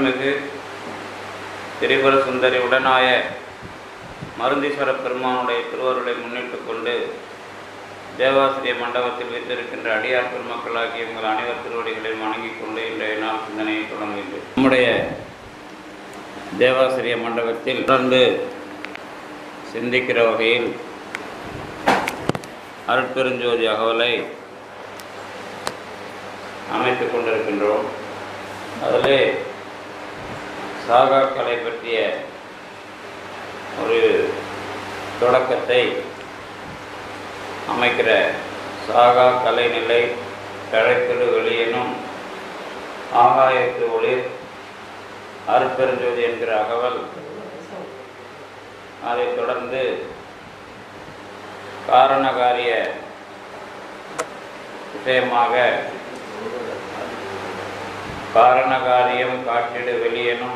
அருள்மிகு திரிபுர சுந்தரி உடனாய மருந்தீஸ்வர பெருமானுடைய திருவருளை முன்னிட்டு கொண்டு தேவாசிரிய மண்டபத்தில் வைத்திருக்கின்ற அடியார் பெருமக்களாகிய உங்கள் அனைவர் திருவடிகளையும் வணங்கிக் கொண்டு இன்றைய நாள் சிந்தனையை தொடங்குகின்றேன் நம்முடைய தேவாசிரிய மண்டபத்தில் தொடர்ந்து சிந்திக்கிற வகையில் அருட்பெருஞ்சோதி அகவலை அமைத்துக் கொண்டிருக்கின்றோம் அதிலே சாகாக்களை பற்றிய ஒரு தொடக்கத்தை அமைக்கிற சாகா கலைநிலை தழைத்திடு வெளியெனும் ஆகாயத்து ஒளிர் அருட்பெருஞ்சோதி என்கிற அகவல் அதைத் தொடர்ந்து காரணகாரிய விஷயமாக காரணகாரியம் காட்டிடு வெளியெனும்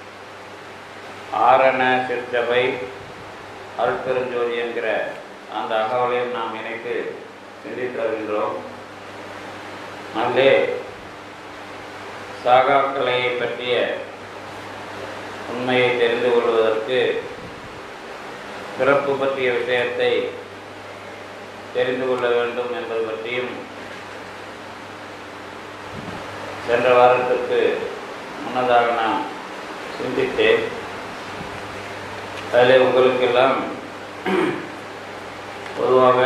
ஆரண சிற்றபை அருட்பெருஞ்சோதி என்கிற அந்த அகவலையும் நாம் இணைத்து சிந்தித்து வருகின்றோம் அதிலே சாகாக்கலையை பற்றிய உண்மையை தெரிந்து கொள்வதற்கு பிறப்பு பற்றிய விஷயத்தை தெரிந்து கொள்ள வேண்டும் என்பது பற்றியும் சென்ற வாரத்திற்கு முன்னதாக நான் சிந்தித்தேன் அதில் உங்களுக்கெல்லாம் பொதுவாக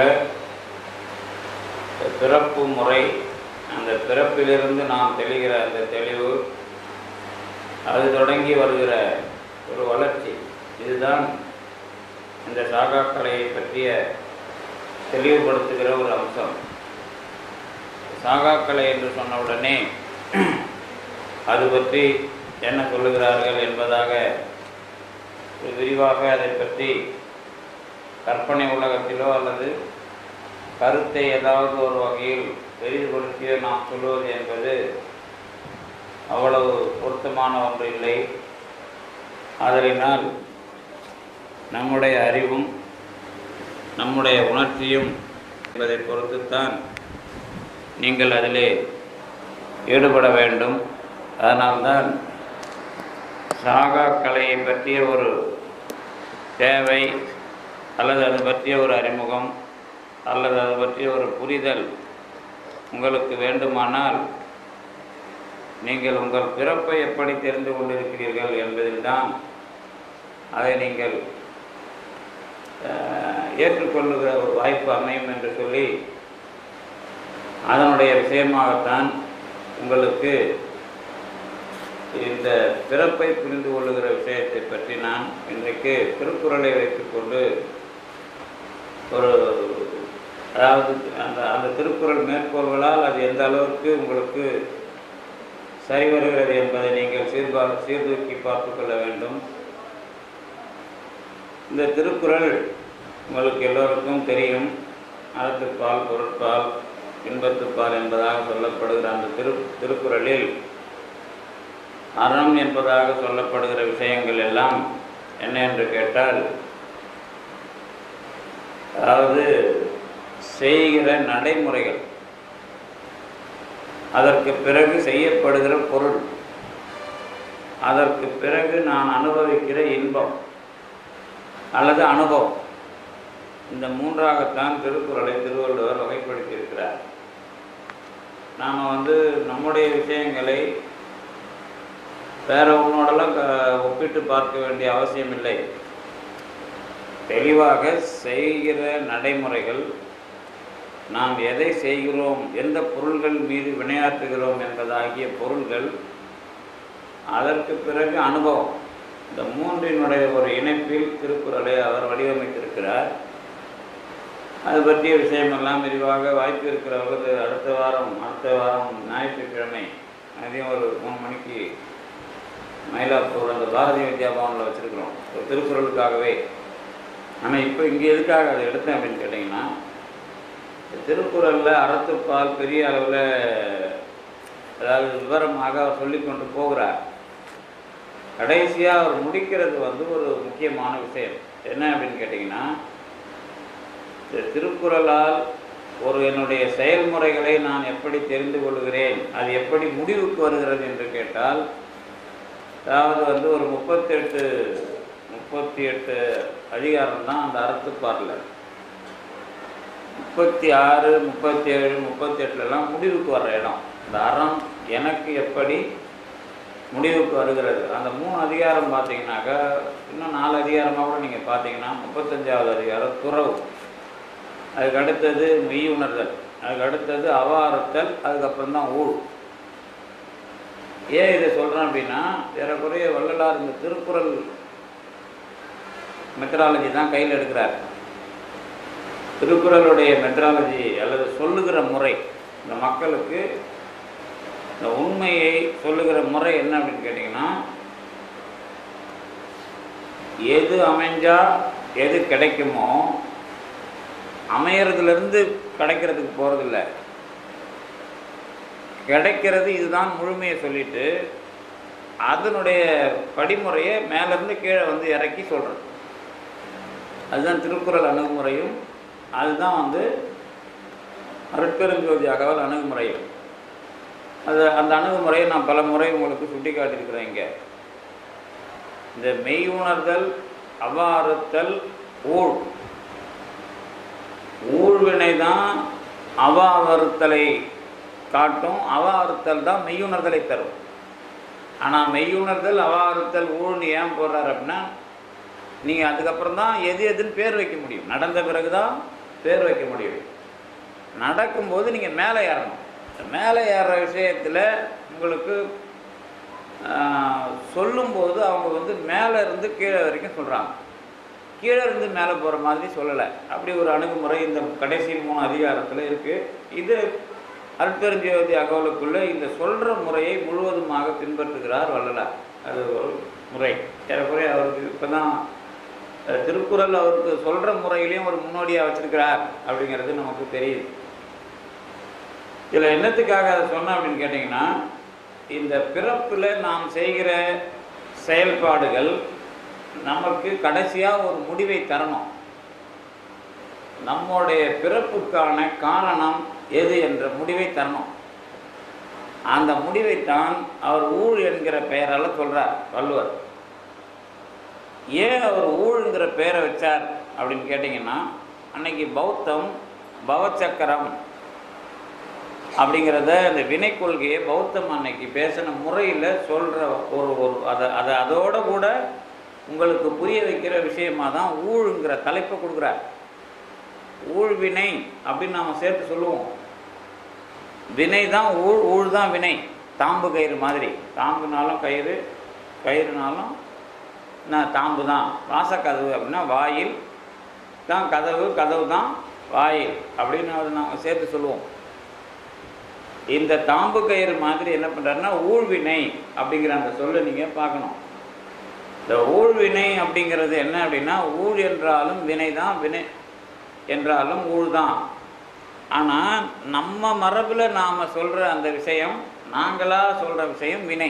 பிறப்பு முறை அந்த பிறப்பிலிருந்து நாம் தெளிகிற அந்த தெளிவு அது தொடங்கி வருகிற ஒரு வளர்ச்சி இதுதான் இந்த சாகாக்கலையை பற்றிய தெளிவுபடுத்துகிற ஒரு அம்சம் சாகாக்கலை என்று சொன்ன உடனே அது பற்றி என்ன சொல்லுகிறார்கள் என்பதாக விரிவாக அதை பற்றி கற்பனை உலகத்திலோ அல்லது கருத்தை ஏதாவது ஒரு வகையில் பெரிதுபடுத்தியோ நாம் சொல்வது என்பது அவ்வளவு பொருத்தமான ஒன்று இல்லை ஆதலினால் நம்முடைய அறிவும் நம்முடைய உணர்ச்சியும் என்பதை பொறுத்துத்தான் நீங்கள் அதிலே ஈடுபட வேண்டும் அதனால்தான் சாகா கலையை பற்றிய ஒரு தேவை அல்லது அது பற்றிய ஒரு அறிமுகம் அல்லது அது பற்றிய ஒரு புரிதல் உங்களுக்கு வேண்டுமானால் நீங்கள் உங்கள் பிறப்பை எப்படி தெரிந்து கொண்டிருக்கிறீர்கள் என்பதில்தான் அதை நீங்கள் ஏற்றுக்கொள்ளுகிற ஒரு வாய்ப்பு அமையும் என்று சொல்லி அதனுடைய விஷயமாகத்தான் உங்களுக்கு இந்த பிறப்பை புரிந்து கொள்ளுகிற விஷயத்தை பற்றி நான் இன்றைக்கு திருக்குறளை வைத்துக்கொண்டு ஒரு அதாவது அந்த அந்த திருக்குறள் மேற்கோள்களால் அது எந்த அளவுக்கு உங்களுக்கு சரி வருகிறது என்பதை நீங்கள் சீர்பா சீர்தூக்கி பார்த்து கொள்ள வேண்டும் இந்த திருக்குறள் உங்களுக்கு எல்லோருக்கும் தெரியும் அறத்துப்பால் பொருட்பால் இன்பத்துப்பால் என்பதாக சொல்லப்படுகிற அந்த திரு திருக்குறளில் அறம் என்பதாக சொல்லப்படுகிற விஷயங்கள் எல்லாம் என்ன என்று கேட்டால் அதாவது செய்கிற நடைமுறைகள் அதற்கு பிறகு செய்யப்படுகிற பொருள் அதற்கு பிறகு நான் அனுபவிக்கிற இன்பம் அல்லது அனுபவம் இந்த மூன்றாகத்தான் திருக்குறளை திருவள்ளுவர் வகைப்படுத்தியிருக்கிறார் நாம் வந்து நம்முடைய விஷயங்களை வேற ஒன்றோடலாம் ஒப்பிட்டு பார்க்க வேண்டிய அவசியம் இல்லை தெளிவாக செய்கிற நடைமுறைகள் நாம் எதை செய்கிறோம் எந்த பொருள்கள் மீது வினையாற்றுகிறோம் என்பதாகிய பொருள்கள் அதற்கு பிறகு அனுபவம் இந்த மூன்றினுடைய ஒரு இணைப்பில் திருக்குறளை அவர் வடிவமைத்திருக்கிறார் அது பற்றிய விஷயமெல்லாம் விரிவாக வாய்ப்பு இருக்கிறவர்கள் அடுத்த வாரம் அடுத்த வாரம் ஞாயிற்றுக்கிழமை மதியம் ஒரு மூணு மணிக்கு மயிலாப்பூர் அந்த பாரதிய வித்யா பவனில் வச்சுருக்குறோம் ஒரு திருக்குறளுக்காகவே ஆனால் இப்போ இங்கே எதுக்காக அதை எடுத்தேன் அப்படின்னு கேட்டிங்கன்னா திருக்குறளில் அறத்துப்பால் பெரிய அளவில் அதாவது விவரமாக அவர் சொல்லி கொண்டு போகிறார் கடைசியாக அவர் முடிக்கிறது வந்து ஒரு முக்கியமான விஷயம் என்ன அப்படின்னு கேட்டிங்கன்னா இந்த திருக்குறளால் ஒரு என்னுடைய செயல்முறைகளை நான் எப்படி தெரிந்து கொள்கிறேன் அது எப்படி முடிவுக்கு வருகிறது என்று கேட்டால் அதாவது வந்து ஒரு முப்பத்தெட்டு முப்பத்தி எட்டு அதிகாரம் தான் அந்த அறத்துப்பாரில் முப்பத்தி ஆறு முப்பத்தி ஏழு முப்பத்தி எட்டுலலாம் முடிவுக்கு வர்ற இடம் இந்த அறம் எனக்கு எப்படி முடிவுக்கு வருகிறது அந்த மூணு அதிகாரம் பார்த்தீங்கன்னாக்கா இன்னும் நாலு அதிகாரமாக கூட நீங்கள் பார்த்தீங்கன்னா முப்பத்தஞ்சாவது அதிகாரம் துறவு அதுக்கு அடுத்தது மெய் உணர்தல் அதுக்கு அடுத்தது அவாறுத்தல் அதுக்கப்புறம் தான் ஊழ் ஏன் இதை சொல்கிறேன் அப்படின்னா ஏறக்குறைய வள்ளலார் இந்த திருக்குறள் மெத்தடாலஜி தான் கையில் எடுக்கிறார் திருக்குறளுடைய மெத்தடாலஜி அல்லது சொல்லுகிற முறை இந்த மக்களுக்கு இந்த உண்மையை சொல்லுகிற முறை என்ன அப்படின்னு கேட்டிங்கன்னா எது அமைஞ்சா எது கிடைக்குமோ அமையறதுலேருந்து கிடைக்கிறதுக்கு போகிறதில்ல கிடைக்கிறது இதுதான் முழுமையை சொல்லிட்டு அதனுடைய படிமுறையை மேலேருந்து கீழே வந்து இறக்கி சொல்கிறது அதுதான் திருக்குறள் அணுகுமுறையும் அதுதான் வந்து அருட்பெருஞ்சோதி அகவல் அணுகுமுறையும் அது அந்த அணுகுமுறையை நான் பல முறை உங்களுக்கு சுட்டி காட்டியிருக்கிறேன் இங்கே இந்த மெய் உணர்தல் அவாறுத்தல் ஊழ் ஊழ்வினை தான் அவாவறுத்தலை காட்டும் அவாறுத்தல் தான் மெய்யுணர்தலை தரும் ஆனால் மெய்யுணர்தல் அவாறுத்தல் ஊழ்னு ஏன் போடுறாரு அப்படின்னா நீங்கள் அதுக்கப்புறம் தான் எது எதுன்னு பேர் வைக்க முடியும் நடந்த பிறகு தான் பேர் வைக்க முடியும் நடக்கும்போது நீங்கள் மேலே ஏறணும் மேலே ஏறுற விஷயத்தில் உங்களுக்கு ஆஹ், சொல்லும்போது அவங்க வந்து மேலே இருந்து கீழே வரைக்கும் சொல்கிறாங்க கீழே இருந்து மேலே போகிற மாதிரி சொல்லலை அப்படி ஒரு அணுகுமுறை இந்த கடைசி மூணு அதிகாரத்தில் இருக்குது இது அருட்பெருஞ்சோதி அகவலுக்குள்ளே இந்த சொல்கிற முறையை முழுவதுமாக பின்பற்றுகிறார் வள்ளலார் அது ஒரு முறை ஏறக்குறைய அவருக்கு இப்போ தான் திருக்குறள் அவருக்கு சொல்கிற முறையிலையும் ஒரு முன்னோடியாக வச்சிருக்கிறார் அப்படிங்கிறது நமக்கு தெரியுது இதில் என்னத்துக்காக அதை சொன்னேன் அப்படின்னு கேட்டிங்கன்னா இந்த பிறப்பில் நாம் செய்கிற செயல்பாடுகள் நமக்கு கடைசியாக ஒரு முடிவை தரணும் நம்முடைய பிறப்புக்கான காரணம் எது என்ற முடிவை தரணும் அந்த முடிவைத்தான் அவர் ஊழ் என்கிற பெயரால் சொல்கிறார் வள்ளுவர் ஏன் அவர் ஊழ்ங்கிற பெயரை வச்சார் அப்படின்னு கேட்டிங்கன்னா அன்னைக்கு பௌத்தம் பவச்சக்கரம் அப்படிங்கிறத அந்த வினை கொள்கையை பௌத்தம் அன்னைக்கு பேசின முறையில் சொல்கிற ஒரு ஒரு அதை அதை அதோட கூட உங்களுக்கு புரிய வைக்கிற விஷயமா தான் ஊழுங்கிற தலைப்பை கொடுக்குறார் ஊழ்வினை அப்படின்னு நாம் சேர்த்து சொல்லுவோம் வினை தான் ஊழ் ஊழ் தான் வினை தாம்பு கயிறு மாதிரி தாம்புனாலும் கயிறு கயிறுனாலும் என்ன தாம்பு தான் வாசக்கதவு அப்படின்னா வாயில் தான் கதவு கதவு தான் வாயில் அப்படின்னு அதை நாங்கள் சேர்த்து சொல்லுவோம் இந்த தாம்பு கயிறு மாதிரி என்ன பண்ணுறாருன்னா ஊழ்வினை அப்படிங்கிற அந்த சொல்லை நீங்கள் பார்க்கணும் இந்த ஊழ்வினை அப்படிங்கிறது என்ன அப்படின்னா ஊழ் என்றாலும் வினை தான் வினை என்றாலும் ஊழ் தான் ஆனால் நம்ம மரபில் நாம் சொல்கிற அந்த விஷயம் நாங்களாக சொல்கிற விஷயம் வினை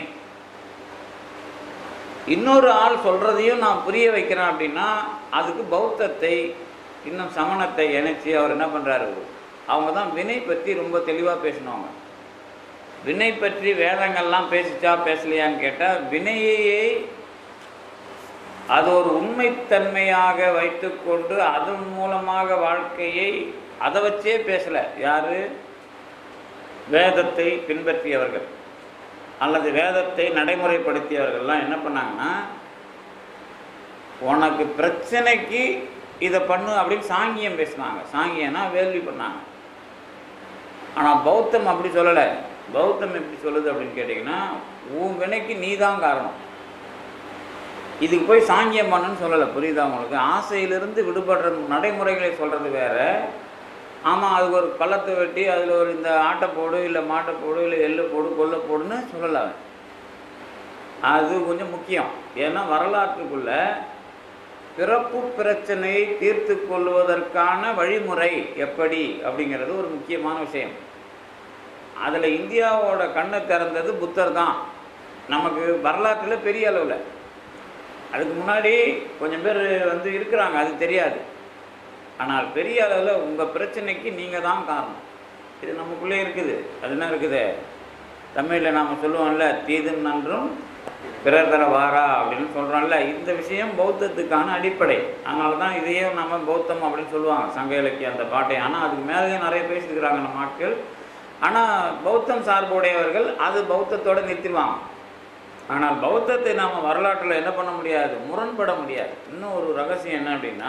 இன்னொரு ஆள் சொல்கிறதையும் நான் புரிய வைக்கிறேன் அப்படின்னா அதுக்கு பௌத்தத்தை இன்னும் சமணத்தை இணைச்சி அவர் என்ன பண்ணுறாரு அவங்க தான் வினை பற்றி ரொம்ப தெளிவாக பேசினவங்க வினை பற்றி வேதங்கள்லாம் பேசிச்சா பேசலையான்னு கேட்டால் வினையையே அது ஒரு உண்மைத்தன்மையாக வைத்துக்கொண்டு அதன் மூலமாக வாழ்க்கையை அதை வச்சே பேசலை யார் வேதத்தை பின்பற்றியவர்கள் அல்லது வேதத்தை நடைமுறைப்படுத்தியவர்கள்லாம் என்ன பண்ணாங்கன்னா உனக்கு பிரச்சனைக்கு இதை பண்ணு அப்படின்னு சாங்கியம் பேசினாங்க சாங்கியம்னா வேள்வி பண்ணாங்க ஆனால் பௌத்தம் அப்படி சொல்லலை பௌத்தம் எப்படி சொல்லுது அப்படின்னு கேட்டிங்கன்னா உன் வினைக்கு நீ தான் காரணம் இதுக்கு போய் சாங்கியம் பண்ணுன்னு சொல்லலை புரியுதா உங்களுக்கு ஆசையிலிருந்து விடுபடுற நடைமுறைகளை சொல்கிறது வேற ஆமாம் அதுக்கு ஒரு பள்ளத்தை வெட்டி அதில் ஒரு இந்த ஆட்டை போடு இல்லை மாட்டை போடு இல்லை எள்ளு போடு கொல்லை போடுன்னு சொல்லலை அவன். அது கொஞ்சம் முக்கியம் ஏன்னா வரலாற்றுக்குள்ள பிறப்பு பிரச்சனையை தீர்த்து கொள்வதற்கான வழிமுறை எப்படி அப்படிங்கிறது ஒரு முக்கியமான விஷயம் அதில் இந்தியாவோட கண்ணை திறந்தது புத்தர் தான் நமக்கு வரலாற்றில் பெரிய அளவில் அதுக்கு முன்னாடி கொஞ்சம் பேர் வந்து இருக்கிறாங்க அது தெரியாது ஆனால் பெரிய அளவில் உங்கள் பிரச்சனைக்கு நீங்கள் தான் காரணம் இது நமக்குள்ளே இருக்குது அது என்ன இருக்குது தமிழில் நாம் சொல்லுவோம்ல தீதும் நன்றும் பிறர் தர வாரா அப்படின்னு சொல்கிறோம்ல இந்த விஷயம் பௌத்தத்துக்கான அடிப்படை அதனால தான் இதையே நம்ம பௌத்தம் அப்படின்னு சொல்லுவாங்க சங்க இலக்கியம் அந்த பாட்டை ஆனால் அதுக்கு மேலேயும் நிறைய பேசியிருக்கிறாங்க நம்ம ஆட்கள் ஆனால் பௌத்தம் சார்புடையவர்கள் அது பௌத்தத்தோட நிறுத்திடுவாங்க ஆனால் பௌத்தத்தை நாம் வரலாற்றில் என்ன பண்ண முடியாது முரண்பட முடியாது இன்னும் ஒரு ரகசியம் என்ன அப்படின்னா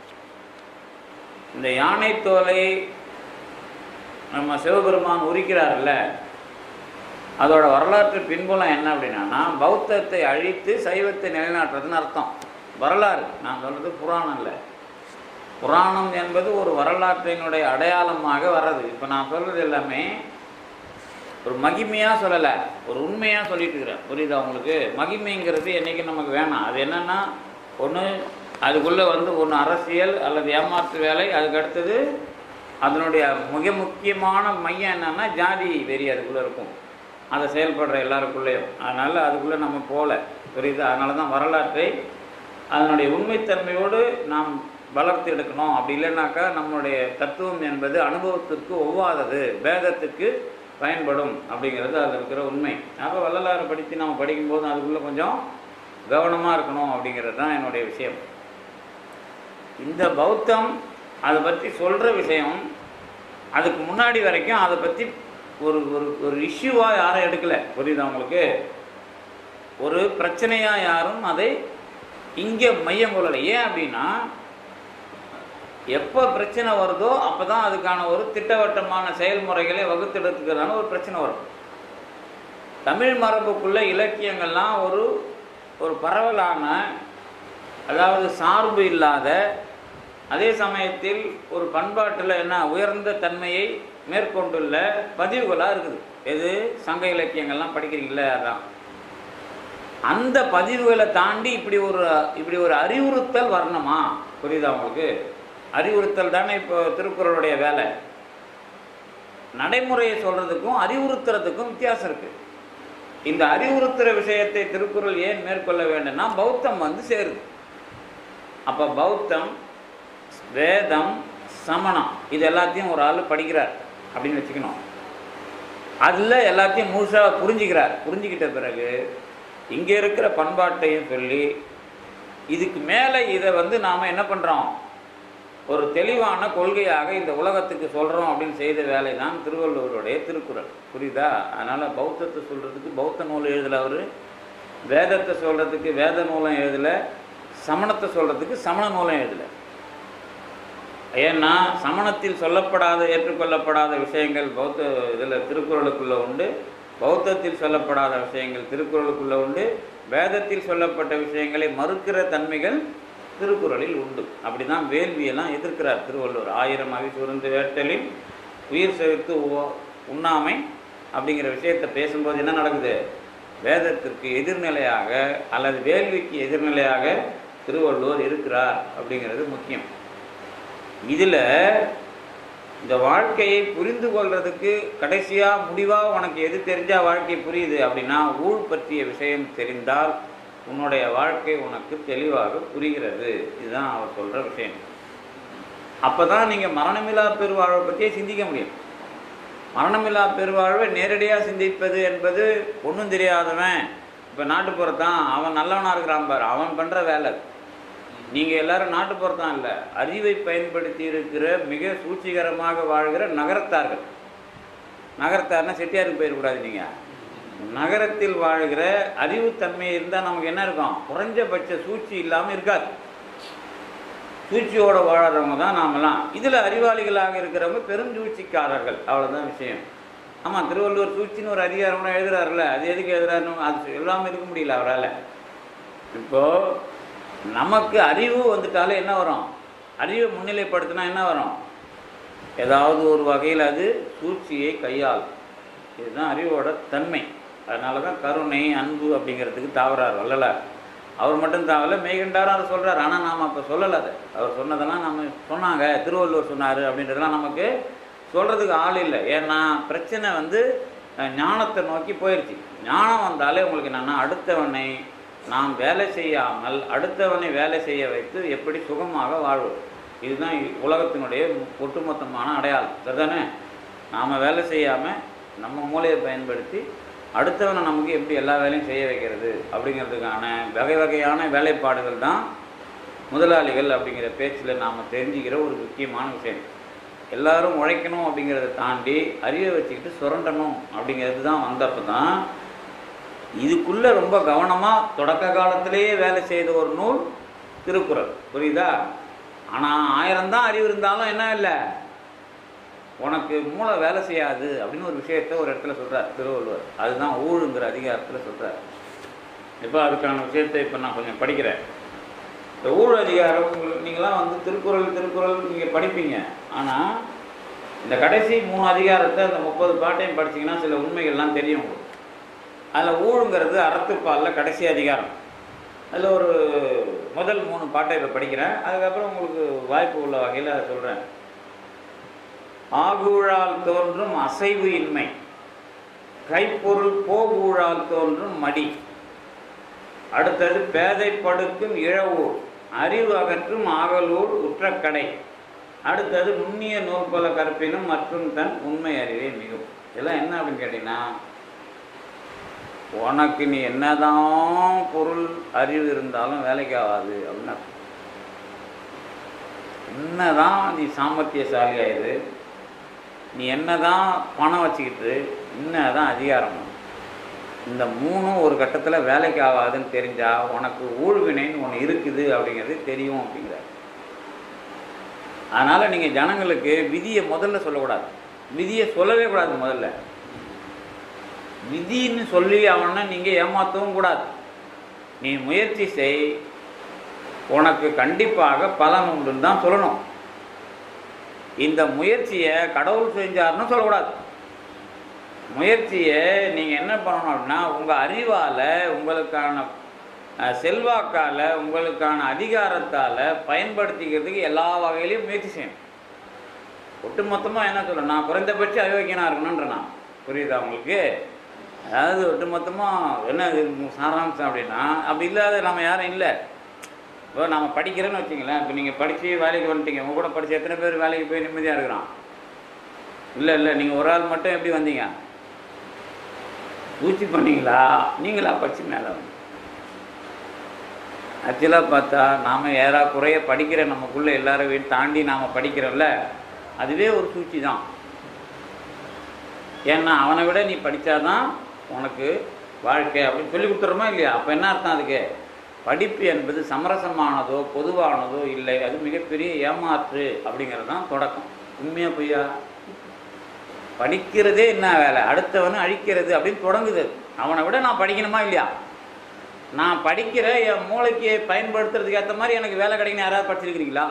இந்த யானை தோலை நம்ம சிவபெருமான் உரிக்கிறார்ல அதோட வரலாற்று பின்புலம் என்ன அப்படின்னா பௌத்தத்தை அழித்து சைவத்தை நிலைநாட்டுறதுன்னு அர்த்தம் வரலாறு நான் சொல்றது புராணம் இல்லை புராணம் என்பது ஒரு வரலாற்றினுடைய அடையாளமாக வர்றது இப்போ நான் சொல்றது எல்லாமே ஒரு மகிமையாக சொல்லலை ஒரு உண்மையாக சொல்லிட்டு இருக்கிறேன் புரியுதா உங்களுக்கு மகிமைங்கிறது என்றைக்கும் நமக்கு வேணாம் அது என்னன்னா ஒன்று அதுக்குள்ளே வந்து ஒன்று அரசியல் அல்லது ஏமாற்று வேலை அதுக்கு அடுத்தது அதனுடைய மிக முக்கியமான மையம் என்னன்னா ஜாதி வெறி அதுக்குள்ளே இருக்கும் அதை செயல்படுற எல்லாருக்குள்ளேயும் அதனால் அதுக்குள்ளே நம்ம போகல புரியுதா அதனால தான் வரலாற்றை அதனுடைய உண்மைத்தன்மையோடு நாம் வளர்த்து எடுக்கணும் அப்படி இல்லைனாக்கா நம்மளுடைய தத்துவம் என்பது அனுபவத்திற்கு ஒவ்வாதது வேதத்துக்கு பயன்படும் அப்படிங்கிறது அதில் இருக்கிற உண்மை அப்போ வள்ளலாரை படித்து நம்ம படிக்கும்போது அதுக்குள்ளே கொஞ்சம் கவனமாக இருக்கணும் அப்படிங்கிறது தான் என்னுடைய விஷயம் இந்த பௌத்தம் அதை பற்றி சொல்கிற விஷயம் அதுக்கு முன்னாடி வரைக்கும் அதை பற்றி ஒரு ஒரு ஒரு இஷ்யூவாக யாரும் எடுக்கலை புரியுதா உங்களுக்கு ஒரு பிரச்சனையாக யாரும் அதை இங்கே மையம் கொள்ளலை ஏன் அப்படின்னா எப்போ பிரச்சனை வருதோ அப்போ தான் அதுக்கான ஒரு திட்டவட்டமான செயல்முறைகளை வகுத்தெடுத்துக்கிறதான ஒரு பிரச்சனை வரும் தமிழ் மரபுக்குள்ள இலக்கியங்கள்லாம் ஒரு ஒரு பரவலான அதாவது சார்பு இல்லாத அதே சமயத்தில் ஒரு பண்பாட்டில் என்ன உயர்ந்த தன்மையை மேற்கொண்டுள்ள பதிவுகளாக இருக்குது எது சங்க இலக்கியங்கள்லாம் படிக்கிறீங்களே அதான் அந்த பதிவுகளை தாண்டி இப்படி ஒரு இப்படி ஒரு அறிவுறுத்தல் வரணுமா புரியுதா உங்களுக்கு அறிவுறுத்தல் தானே இப்போ திருக்குறளுடைய வேலை நடைமுறையை சொல்றதுக்கும் அறிவுறுத்துறதுக்கும் வித்தியாசம் இருக்கு இந்த அறிவுறுத்துற விஷயத்தை திருக்குறள் ஏன் மேற்கொள்ள வேண்டும்னா பௌத்தம் வந்து சேருது அப்போ பௌத்தம் வேதம் சமணம் இது எல்லாத்தையும் ஒரு ஆள் படிக்கிறார் அப்படின்னு வச்சுக்கணும் அதில் எல்லாத்தையும் முழுசாக புரிஞ்சுக்கிறார் புரிஞ்சுக்கிட்ட பிறகு இங்கே இருக்கிற பண்பாட்டையும் சொல்லி இதுக்கு மேலே இதை வந்து நாம் என்ன பண்ணுறோம் ஒரு தெளிவான கொள்கையாக இந்த உலகத்துக்கு சொல்கிறோம் அப்படின்னு செய்த வேலை தான் திருவள்ளுவருடைய திருக்குறள் புரியுதா அதனால் பௌத்தத்தை சொல்கிறதுக்கு பௌத்த நூல் எழுதலை அவர் வேதத்தை சொல்கிறதுக்கு வேத நூலம் எழுதலை சமணத்தை சொல்கிறதுக்கு சமண நூலம் எழுதலை ஏன்னா சமணத்தில் சொல்லப்படாத ஏற்றுக்கொள்ளப்படாத விஷயங்கள் பௌத்த இதில் திருக்குறளுக்குள்ளே உண்டு பௌத்தத்தில் சொல்லப்படாத விஷயங்கள் திருக்குறளுக்குள்ளே உண்டு வேதத்தில் சொல்லப்பட்ட விஷயங்களை மறுக்கிற தன்மைகள் திருக்குறளில் உண்டு அப்படி தான் வேள்வியெல்லாம் எதிர்க்கிறார் திருவள்ளுவர் ஆயிரம் அவி சுருந்து வேட்டலில் உயிர் செலுத்து உண்ணாமை அப்படிங்கிற விஷயத்தை பேசும்போது என்ன நடக்குது வேதத்திற்கு எதிர்நிலையாக அல்லது வேள்விக்கு எதிர்நிலையாக திருவள்ளுவர் இருக்கிறார் அப்படிங்கிறது முக்கியம் இதில் இந்த வாழ்க்கையை புரிந்து கொள்றதுக்கு கடைசியாக முடிவாக உனக்கு எது தெரிஞ்சால் வாழ்க்கை புரியுது அப்படின்னா ஊழ் பற்றிய விஷயம் தெரிந்தால் உன்னுடைய வாழ்க்கை உனக்கு தெளிவாக புரிகிறது இதுதான் அவர் சொல்கிற விஷயம் அப்போ தான் நீங்கள் மரணமில்லா பெருவாழ்வை பற்றியே சிந்திக்க முடியும் மரணமில்லா பெருவாழ்வை நேரடியாக சிந்திப்பது என்பது ஒன்றும் தெரியாதவன் இப்போ நாட்டுப்புறத்தான் அவன் நல்லவனாக இருக்கிறான் பார் அவன் பண்ணுற வேலை நீங்கள் எல்லாரும் நாட்டுப்புறத்தான் இல்லை அறிவை பயன்படுத்தி இருக்கிற மிக சூழ்ச்சிகரமாக வாழ்கிற நகரத்தார்கள் நகரத்தார்னா செட்டியாருக்கு போயிடக்கூடாது நீங்கள் நகரத்தில் வாழ்கிற அறிவுத்தன்மை இருந்தால் நமக்கு என்ன இருக்கும் குறைஞ்சபட்ச சூழ்ச்சி இல்லாமல் இருக்காது சூழ்ச்சியோடு வாழறவங்க தான் நாமெல்லாம் இதில் அறிவாளிகளாக இருக்கிறவங்க பெருஞ்சூழ்ச்சிக்காரர்கள் அவ்வளோதான் விஷயம் ஆமாம் திருவள்ளுவர் சூழ்ச்சின்னு ஒரு அதிகாரம் எழுதுறாருல அது எதுக்கு எழுதுறாருன்னு அது எல்லாமே இருக்க முடியல அவரால் இப்போது நமக்கு அறிவு வந்துட்டாலே என்ன வரும் அறிவை முன்னிலைப்படுத்தினா என்ன வரும் ஏதாவது ஒரு வகையில் அது சூழ்ச்சியை கையாள் இதுதான் அறிவோட தன்மை அதனால தான் கருணை அன்பு அப்படிங்கிறதுக்கு தாவறார் வள்ளலார் அவர் மட்டும் தாவல மெய்கண்டாரும் அதை சொல்கிறார் ஆனால் நாம் அப்போ சொல்லலை அதை அவர் சொன்னதெல்லாம் நம்ம சொன்னாங்க திருவள்ளுவர் சொன்னார் அப்படின்றதெல்லாம் நமக்கு சொல்கிறதுக்கு ஆள் இல்லை ஏன்னா பிரச்சனை வந்து அஹ், ஞானத்தை நோக்கி போயிடுச்சு ஞானம் வந்தாலே உங்களுக்கு என்னென்னா அடுத்தவனை நாம் வேலை செய்யாமல் அடுத்தவனை வேலை செய்ய வைத்து எப்படி சுகமாக வாழ்வது இதுதான் இ- உலகத்தினுடைய ஒட்டுமொத்தமான அடையாளம் சரிதானே நாம் வேலை செய்யாமல் நம்ம மூளையை பயன்படுத்தி அடுத்தவனை நமக்கு எப்படி எல்லா வேலையும் செய்ய வைக்கிறது அப்படிங்கிறதுக்கான வகை வகையான வேலைப்பாடுகள் தான் முதலாளிகள் அப்படிங்கிற பேச்சில் நாம் தெரிஞ்சுக்கிற ஒரு முக்கியமான விஷயம் எல்லாரும் உழைக்கணும் அப்படிங்கிறத தாண்டி அறிவை வச்சுக்கிட்டு சுரண்டணும் அப்படிங்கிறது தான் வந்தப்போ தான் இதுக்குள்ளே ரொம்ப கவனமாக தொடக்க காலத்திலேயே வேலை செய்த ஒரு நூல் திருக்குறள் புரியுதா ஆனால் ஆயிரம் தான் அறிவு இருந்தாலும் என்ன இல்லை உனக்கு மூளை வேலை செய்யாது அப்படின்னு ஒரு விஷயத்த ஒரு இடத்துல சொல்கிறார் திருவள்ளுவர் அதுதான் ஊழுங்கிற அதிகாரத்தில் சொல்கிறார் இப்போ அதுக்கான விஷயத்தை இப்போ நான் கொஞ்சம் படிக்கிறேன் இந்த ஊழ் அதிகாரம் உங்களுக்கு நீங்களாம் வந்து திருக்குறள் திருக்குறள் நீங்கள் படிப்பீங்க ஆனால் இந்த கடைசி மூணு அதிகாரத்தை அந்த முப்பது பாட்டையும் படிச்சீங்கன்னா சில உண்மைகள்லாம் தெரியும் உங்களுக்கு அதில் ஊழுங்கிறது அறத்துப்பாலில் கடைசி அதிகாரம் அதில் ஒரு முதல் மூணு பாட்டை இப்போ படிக்கிறேன் அதுக்கப்புறம் உங்களுக்கு வாய்ப்பு உள்ள வகையில் அதை சொல்கிறேன் ஆகூழால் தோன்றும் அசைவு இன்மை கைப்பொருள் போகூழால் தோன்றும் மடி அடுத்தது பேதை படுக்கும் இழவூர் அறிவு அகற்றும் ஆகலூர் உற்றக்கடை அடுத்தது நுண்ணிய நூற்பல கற்பினும் மற்றும் தன் உண்மை அறிவே மிகும் இதெல்லாம் என்ன அப்படின்னு கேட்டீங்கன்னா உனக்கு நீ என்னதான் பொருள் அறிவு இருந்தாலும் வேலைக்கு ஆகாது அப்படின்னு அர்த்தம். என்னதான் நீ சாமர்த்தியசாலி ஆயிரு நீ என்னதான் பணம் வச்சுக்கிட்டு என்னதான் அதிகாரம் இந்த மூணும் ஒரு கட்டத்தில் வேலைக்கு ஆகாதுன்னு தெரிஞ்சா உனக்கு ஊழ்வினைன்னு ஒன்று இருக்குது அப்படிங்கிறது தெரியும் அப்படிங்கிறார் அதனால் நீங்கள் ஜனங்களுக்கு விதியை முதல்ல சொல்லக்கூடாது விதியை சொல்லவே கூடாது முதல்ல விதின்னு சொல்லி அவனை நீங்கள் ஏமாற்றவும் கூடாது நீ முயற்சி செய் உனக்கு கண்டிப்பாக பலன் உண்டுன்னு தான் சொல்லணும் இந்த முயற்சியை கடவுள் செஞ்சாருன்னு சொல்லக்கூடாது முயற்சியை நீங்கள் என்ன பண்ணணும் அப்படின்னா உங்கள் அறிவால் உங்களுக்கான அஹ், செல்வாக்கால உங்களுக்கான அதிகாரத்தால் பயன்படுத்திக்கிறதுக்கு எல்லா வகையிலையும் முயற்சி செய்யணும் ஒட்டுமொத்தமாக என்ன சொல்லணும் நான் குறைந்தபட்ச அயோக்கியனாக இருக்கணுன்ற நான் புரியுதா உங்களுக்கு அதாவது ஒட்டுமொத்தமாக என்ன இது சாராம்சம் அப்படின்னா அப்படி இல்லாத நம்ம யாரும் இல்லை இப்போ நம்ம படிக்கிறேன்னு வச்சுங்களேன் இப்போ நீங்கள் படித்து வேலைக்கு வந்துட்டீங்க உங்க கூட படித்த எத்தனை பேர் வேலைக்கு போய் நிம்மதியாக இருக்கிறோம் இல்லை இல்லை நீங்கள் ஒரு ஆள் மட்டும் எப்படி வந்தீங்க பூச்சி பண்ணீங்களா நீங்களா படிச்சு மேலே வந்து ஆக்சுவலாக பார்த்தா நாம் ஏறா குறைய படிக்கிற நமக்குள்ளே எல்லாரையும் தாண்டி நாம் படிக்கிறோம்ல அதுவே ஒரு சூழ்ச்சி தான் ஏன்னா அவனை விட நீ படித்தாதான் உனக்கு வாழ்க்கை அப்படின்னு சொல்லி கொடுத்துறோமா இல்லையா அப்போ என்ன அர்த்தம் அதுக்கு படிப்பு என்பது சமரசமானதோ பொதுவானதோ இல்லை அது மிகப்பெரிய ஏமாற்று அப்படிங்கிறது தான் தொடக்கம் உண்மையா பொய்யா படிக்கிறதே என்ன வேலை அடுத்தவனை அழிக்கிறது அப்படின்னு தொடங்குது அவனை விட நான் படிக்கணுமா இல்லையா நான் படிக்கிற என் மூளைக்கு பயன்படுத்துறதுக்கு ஏற்ற மாதிரி எனக்கு வேலை கிடைக்கணும் யாராவது படிச்சிருக்கிறீங்களா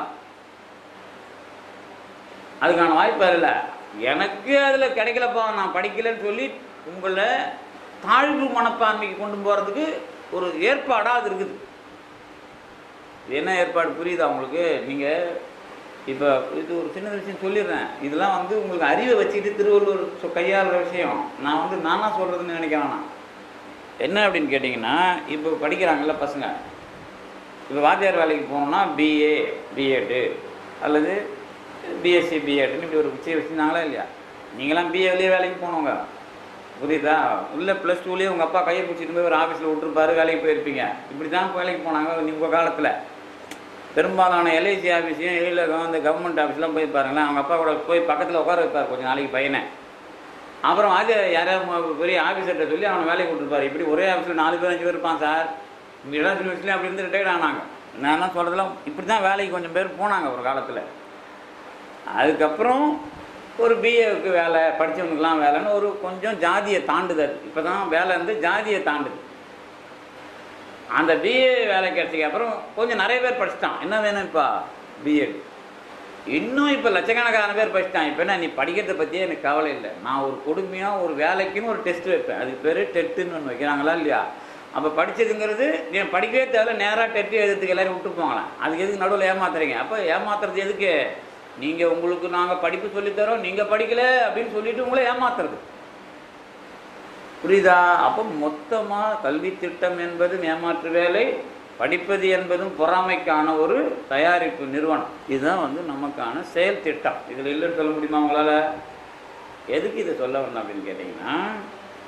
அதுக்கான வாய்ப்பு இல்லை எனக்கு அதில் கிடைக்கலப்பா நான் படிக்கலைன்னு சொல்லி உங்களை தாழ்வு மனப்பான்மைக்கு கொண்டு போகிறதுக்கு ஒரு ஏற்பாடாக அது இருக்குது இது என்ன ஏற்பாடு புரியுதா உங்களுக்கு நீங்கள் இப்போ இது ஒரு சின்ன விஷயம் சொல்லிடுறேன் இதெல்லாம் வந்து உங்களுக்கு அறிவை வச்சுக்கிட்டு திருவள்ளுவர் சொ- கையாளுற விஷயம் நான் வந்து நானா சொல்கிறதுன்னு நினைக்க வேணாம் என்ன அப்படின்னு கேட்டிங்கன்னா இப்போ படிக்கிறாங்கல்ல பசங்க இப்போ வாத்தியார் வேலைக்கு போகணுன்னா பிஏ பிஎட்டு அல்லது பிஎஸ்சி பிஎட்னு இப்படி ஒரு விஷயம் வச்சுருந்தாங்களா இல்லையா நீங்களாம் பிஏவிலேயே வேலைக்கு போனவங்க புரியுதா இல்லை ப்ளஸ் டூலேயே உங்கள் அப்பா கையை பிடிச்சிட்டு போய் ஒரு ஆஃபீஸில் விட்டுருப்பாரு வேலைக்கு போயிருப்பீங்க இப்படி தான் வேலைக்கு போனாங்க உங்கள் காலத்தில் பெரும்பாலான எல்ஐசி ஆஃபீஸையும் இல்லை இந்த கவர்மெண்ட் ஆஃபீஸ்லாம் போய் பாருங்களேன் அவங்க அப்பா கூட போய் பக்கத்தில் உட்கார வைப்பார் கொஞ்சம் நாளைக்கு பையனை அப்புறம் அது யாராவது ம- பெரிய ஆஃபீஸர்கிட்ட சொல்லி அவனை வேலைக்கு விட்டுருப்பாரு இப்படி ஒரே ஆஃபீஸில் நாலு பேர் அஞ்சு பேர் இருப்பான் சார் இடம் யூனிவர்சிட்டியும் அப்படி இருந்து ரிட்டையர்ட் ஆனாங்க நான் என்ன சொல்கிறதுலாம் இப்படி தான் வேலைக்கு கொஞ்சம் பேர் போனாங்க ஒரு காலத்தில் அதுக்கப்புறம் ஒரு பிஏவுக்கு வேலை படித்தவனுக்குலாம் வேலைன்னு ஒரு கொஞ்சம் ஜாதியை தாண்டுதல் இப்போ தான் வேலை வந்து ஜாதியை தாண்டுது அந்த பிஏ வேலை கிடைச்சதுக்கு அப்புறம் கொஞ்சம் நிறைய பேர் படிச்சிட்டான் என்ன வேணும் இப்போ பிஎட் இன்னும் இப்போ லட்சக்கணக்கான பேர் படிச்சிட்டான் இப்போ என்ன நீ படிக்கிறத பற்றியே எனக்கு கவலை இல்லை நான் ஒரு கொடுமையாக ஒரு வேலைக்குன்னு ஒரு டெஸ்ட் வைப்பேன் அதுக்கு பேர் டெட்டுன்னு ஒன்று வைக்கிறாங்களா இல்லையா அப்போ படிச்சதுங்கிறது நீ படிக்கவே தேவை நேராக டெட்டு எழுதுறதுக்கு எல்லாரும் விட்டு போங்களாம் அதுக்கு எதுக்கு நடுவில் ஏமாத்துறீங்க அப்போ ஏமாத்துறது எதுக்கு நீங்கள் உங்களுக்கு நாங்கள் படிப்பு சொல்லித்தரோம் நீங்கள் படிக்கல அப்படின்னு சொல்லிட்டு உங்களை ஏமாத்துறது புரியுதா அப்போ மொத்தமாக கல்வி திட்டம் என்பதும் ஏமாற்று வேலை படிப்பது என்பதும் பொறாமைக்கான ஒரு தயாரிப்பு நிறுவனம் இதுதான் வந்து நமக்கான செயல் திட்டம் இதில் இல்லைன்னு சொல்ல முடியுமா உங்களால் எதுக்கு இதை சொல்ல வந்தேன் அப்படின்னு கேட்டிங்கன்னா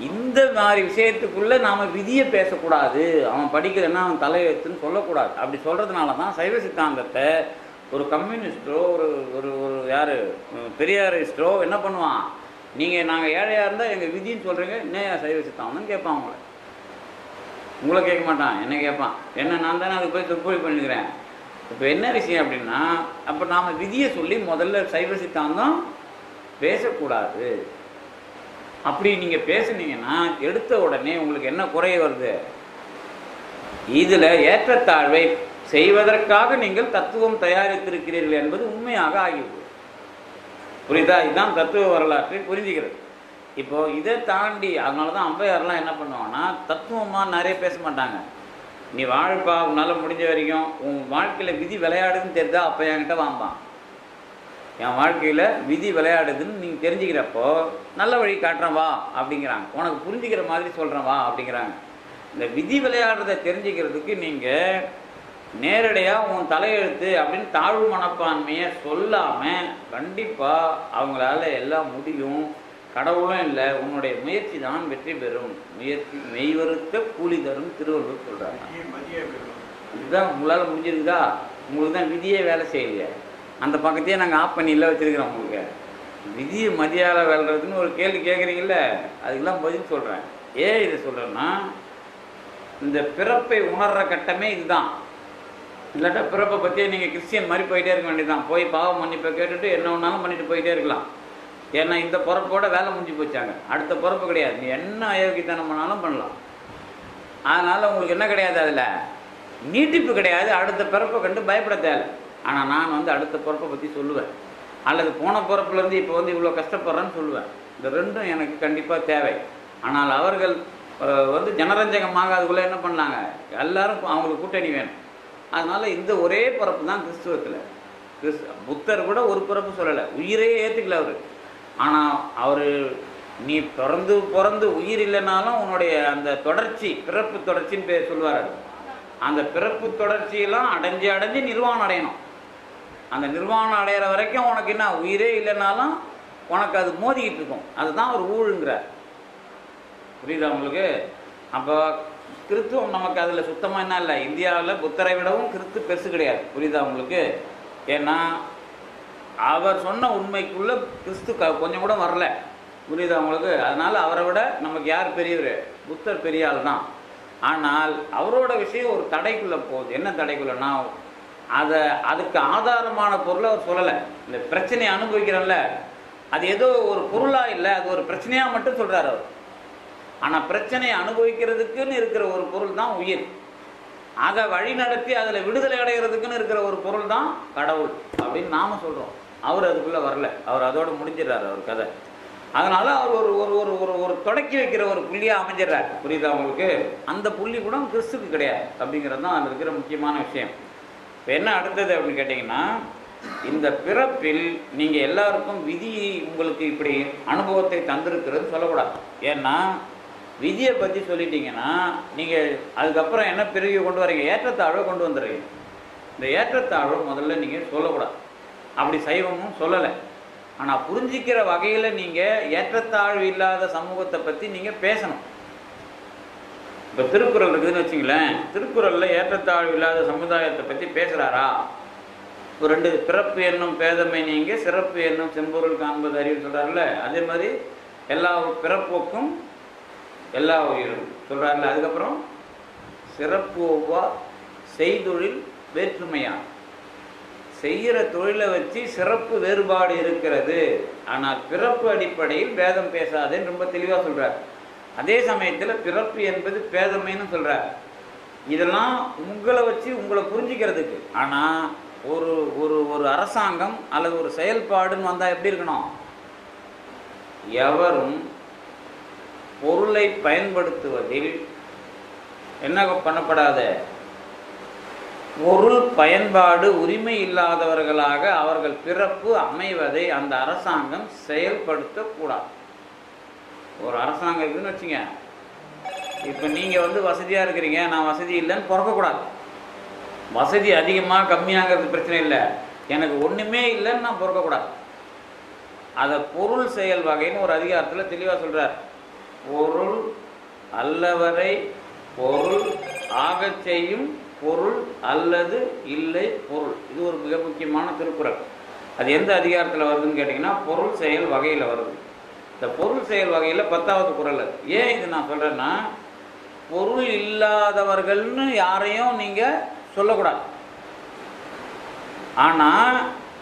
இந்த மாதிரி விஷயத்துக்குள்ள நாம விதியை பேசக்கூடாது அவன் படிக்கலைன்னா அவன் தலையெழுத்துன்னு சொல்லக்கூடாது அப்படி சொல்றதுனால தான் சைவ சித்தாந்தத்தை ஒரு கம்யூனிஸ்டோ ஒரு ஒரு ஒரு யாரு உம், பெரியாரிஸ்டோ என்ன பண்ணுவான் நீங்க நாங்க ஏழையா இருந்தா எங்க விதின்னு சொல்றீங்க என்ன சைவ சித்தாந்தம் கேட்பான் உங்களை உங்களை கேட்க மாட்டான் என்ன கேட்பான் என்ன நான் தானே அதுக்கு போய் சொற்பொழி பண்ணிக்கிறேன் இப்போ என்ன விஷயம் அப்படின்னா அப்போ நாம் விதியை சொல்லி முதல்ல சைவ சித்தாந்தம் பேசக்கூடாது அப்படி நீங்கள் பேசுனீங்கன்னா எடுத்த உடனே உங்களுக்கு என்ன குறை வருது இதில் ஏற்றத்தாழ்வை செய்வதற்காக நீங்கள் தத்துவம் தயாரித்திருக்கிறீர்கள் என்பது உண்மையாக ஆகிவிடும் புரியுதா இதுதான் தத்துவ வரலாற்றை புரிஞ்சுக்கிறது இப்போ இதை தாண்டி அதனால தான் ஔவையார்லாம் என்ன பண்ணுவாங்கன்னா தத்துவமாக நிறைய பேச மாட்டாங்க நீ வாழ்ப்பா உன்னால் முடிஞ்ச வரைக்கும் உன் வாழ்க்கையில் விதி விளையாடுதுன்னு தெரிஞ்சா அப்போ என்கிட்ட வாம்பான் என் வாழ்க்கையில் விதி விளையாடுதுன்னு நீங்கள் தெரிஞ்சுக்கிறப்போ நல்ல வழி காட்டுறேன் வா அப்படிங்கிறாங்க உனக்கு புரிஞ்சுக்கிற மாதிரி சொல்கிறேன் வா அப்படிங்கிறாங்க இந்த விதி விளையாடுறதை தெரிஞ்சுக்கிறதுக்கு நீங்கள் நேரடியாக உன் தலையெழுத்து அப்படின்னு தாழ்வு மனப்பான்மையை சொல்லாமல் கண்டிப்பாக அவங்களால எல்லாம் முடியும் கடவுளும் இல்லை உன்னுடைய முயற்சி தான் வெற்றி பெறும் முயற்சி மெய்வருத்த கூலி தரும் திருவள்ளுவர் சொல்கிறாங்க இதுதான் உங்களால் முடிஞ்சிருக்குதா உங்களுக்கு தான் விதியே வேலை செய்யலையே அந்த பக்கத்தையே நாங்கள் ஆஃப் பண்ணி இல்லை வச்சுருக்கிறோம் உங்களுக்கு விதியை மதியால வெல்றதுன்னு ஒரு கேள்வி கேட்குறீங்கல்ல அதுக்கெல்லாம் பதில் சொல்கிறேன் ஏன் இதை சொல்கிறேன்னா இந்த பிறப்பை உணர்ற கட்டமே இதுதான் இல்லாட்டா பிறப்பை பற்றியே நீங்கள் கிறிஸ்டியன் மாதிரி போயிட்டே இருக்க வேண்டியதுதான் போய் பாவம் மன்னிப்பை கேட்டுட்டு என்ன வேணாலும் பண்ணிட்டு போயிட்டே இருக்கலாம் ஏன்னா இந்த பிறப்போட வேலை முடிஞ்சு போச்சாங்க அடுத்த பிறப்பு கிடையாது நீ என்ன அயோக்கியத்தனம் பண்ணாலும் பண்ணலாம் அதனால் உங்களுக்கு என்ன கிடையாது அதில் நீட்டிப்பு கிடையாது அடுத்த பிறப்பை கண்டு பயப்பட தேவை ஆனால் நான் வந்து அடுத்த பிறப்பை பற்றி சொல்லுவேன் அல்லது போன பிறப்புலேருந்து இப்போ வந்து இவ்வளோ கஷ்டப்படுறேன்னு சொல்லுவேன் இந்த ரெண்டும் எனக்கு கண்டிப்பாக தேவை ஆனால் அவர்கள் அஹ், வந்து ஜனரஞ்சகமாக அதுக்குள்ளே என்ன பண்ணாங்க எல்லாரும் அவங்களுக்கு கூட்டணி வேணும் அதனால் இந்த ஒரே பிறப்பு தான் கிறிஸ்துவத்தில் கிறிஸ் புத்தர் கூட ஒரு பிறப்பு சொல்லலை உயிரே ஏற்றுக்கல அவர் ஆனால் அவர் நீ பிறந்து பிறந்து உயிர் இல்லைனாலும் உன்னுடைய அந்த தொடர்ச்சி பிறப்பு தொடர்ச்சின்னு பேர் சொல்லுவார் அது. அந்த பிறப்பு தொடர்ச்சியெல்லாம் அடைஞ்சு அடைஞ்சு நிர்வாணம் அடையணும் அந்த நிர்வாணம் அடையிற வரைக்கும் உனக்கு என்ன உயிரே இல்லைனாலும் உனக்கு அது மோதிக்கிட்டு இருக்கும் அதுதான் அவர் ஊழுங்கிறார் புரியுதா உங்களுக்கு அப்போ கிறித்துவம் நமக்கு அதில் சுத்தமாக என்ன இல்லை இந்தியாவில் புத்தரை விடவும் கிறிஸ்து பெருசு கிடையாது புரியுதா உங்களுக்கு ஏன்னா அவர் சொன்ன உண்மைக்குள்ள கிறிஸ்து க- கொஞ்சம் கூட வரல புரியுதா உங்களுக்கு அதனால அவரை விட நமக்கு யார் பெரியவர் புத்தர் பெரிய ஆள் தான் ஆனால் அவரோட விஷயம் ஒரு தடைக்குள்ள போகுது என்ன தடைக்குள்ளனா அதை அதுக்கு ஆதாரமான பொருளை அவர் சொல்லலை இந்த பிரச்சனையை அனுபவிக்கிறோம்ல அது ஏதோ ஒரு பொருளா இல்லை அது ஒரு பிரச்சனையா மட்டும் சொல்றாரு அவர் ஆனால் பிரச்சனையை அனுபவிக்கிறதுக்குன்னு இருக்கிற ஒரு பொருள் தான் உயிர் அதை வழி நடத்தி அதில் விடுதலை அடைகிறதுக்குன்னு இருக்கிற ஒரு பொருள் தான் கடவுள் அப்படின்னு நாம சொல்கிறோம் அவர் அதுக்குள்ளே வரல அவர் அதோட முடிஞ்சிடறாரு அவர் கதை அதனால அவர் ஒரு ஒரு ஒரு ஒரு ஒரு தொடக்கி வைக்கிற ஒரு புள்ளியாக அமைஞ்சிடறார் புரியுதா உங்களுக்கு அந்த புள்ளி கூட கிறிஸ்துக்கு கிடையாது அப்படிங்கிறது தான் அதில் இருக்கிற முக்கியமான விஷயம் இப்போ என்ன அடுத்தது அப்படின்னு கேட்டிங்கன்னா இந்த பிறப்பில் நீங்கள் எல்லாருக்கும் விதி உங்களுக்கு இப்படி அனுபவத்தை தந்திருக்கிறது சொல்லக்கூடாது ஏன்னா விதியை பற்றி சொல்லிட்டீங்கன்னா நீங்கள் அதுக்கப்புறம் என்ன பிரிவு கொண்டு வரீங்க ஏற்றத்தாழ்வை கொண்டு வந்துடுறீங்க இந்த ஏற்றத்தாழ்வை முதல்ல நீங்கள் சொல்லக்கூடாது அப்படி சைவமும் சொல்லலை ஆனால் புரிஞ்சிக்கிற வகையில் நீங்கள் ஏற்றத்தாழ்வு இல்லாத சமூகத்தை பற்றி நீங்கள் பேசணும் இப்போ திருக்குறள் இருக்குதுன்னு வச்சுங்களேன் திருக்குறளில் ஏற்றத்தாழ்வு இல்லாத சமுதாயத்தை பற்றி பேசுகிறாரா ஒரு ரெண்டு பிறப்பு என்னும் பேதமை நீங்க சிறப்பு என்னும் செம்பொருள் காண்பது அறிவு சொல்கிறார்ல அதே மாதிரி எல்லா பிறப்புக்கும் எல்லா உயிரும் சொல்கிறார்ல அதுக்கப்புறம் சிறப்பு ஒவ்வா செய்தொழில் வேற்றுமையா செய்கிற தொழிலை வச்சு சிறப்பு வேறுபாடு இருக்கிறது ஆனால் பிறப்பு அடிப்படையில் பேதம் பேசாதேன்னு ரொம்ப தெளிவாக சொல்றார் அதே சமயத்தில் பிறப்பு என்பது பேதமைன்னு சொல்றார் இதெல்லாம் உங்களை வச்சு உங்களை புரிஞ்சுக்கிறதுக்கு ஆனால் ஒரு ஒரு ஒரு அரசாங்கம் அல்லது ஒரு செயல்பாடுன்னு வந்தால் எப்படி இருக்கணும் எவரும் பொருளை பயன்படுத்துவதில் என்ன பண்ணப்படாத பொருள் பயன்பாடு உரிமை இல்லாதவர்களாக அவர்கள் பிறப்பு அமைவதை அந்த அரசாங்கம் செயல்படுத்தக்கூடாது ஒரு அரசாங்கம் இருக்குன்னு வச்சுங்க இப்போ நீங்கள் வந்து வசதியாக இருக்கிறீங்க நான் வசதி இல்லைன்னு பிறக்கக்கூடாது வசதி அதிகமாக கம்மியாகிறது பிரச்சனை இல்லை எனக்கு ஒன்றுமே இல்லைன்னு நான் பிறக்கக்கூடாது அதை பொருள் செயல் வகைன்னு ஒரு அதிகாரத்தில் தெளிவாக சொல்கிறார் பொருள் அல்லவரை பொருள் ஆகச் செய்யும் பொருள் அல்லது இல்லை பொருள் இது ஒரு மிக முக்கியமான திருக்குறள் அது எந்த அதிகாரத்தில் வருதுன்னு கேட்டிங்கன்னா பொருள் செயல் வகையில் வருது இந்த பொருள் செயல் வகையில் பத்தாவது குறள் அது ஏன் இது நான் சொல்கிறேன்னா பொருள் இல்லாதவர்கள்னு யாரையும் நீங்கள் சொல்லக்கூடாது ஆனால்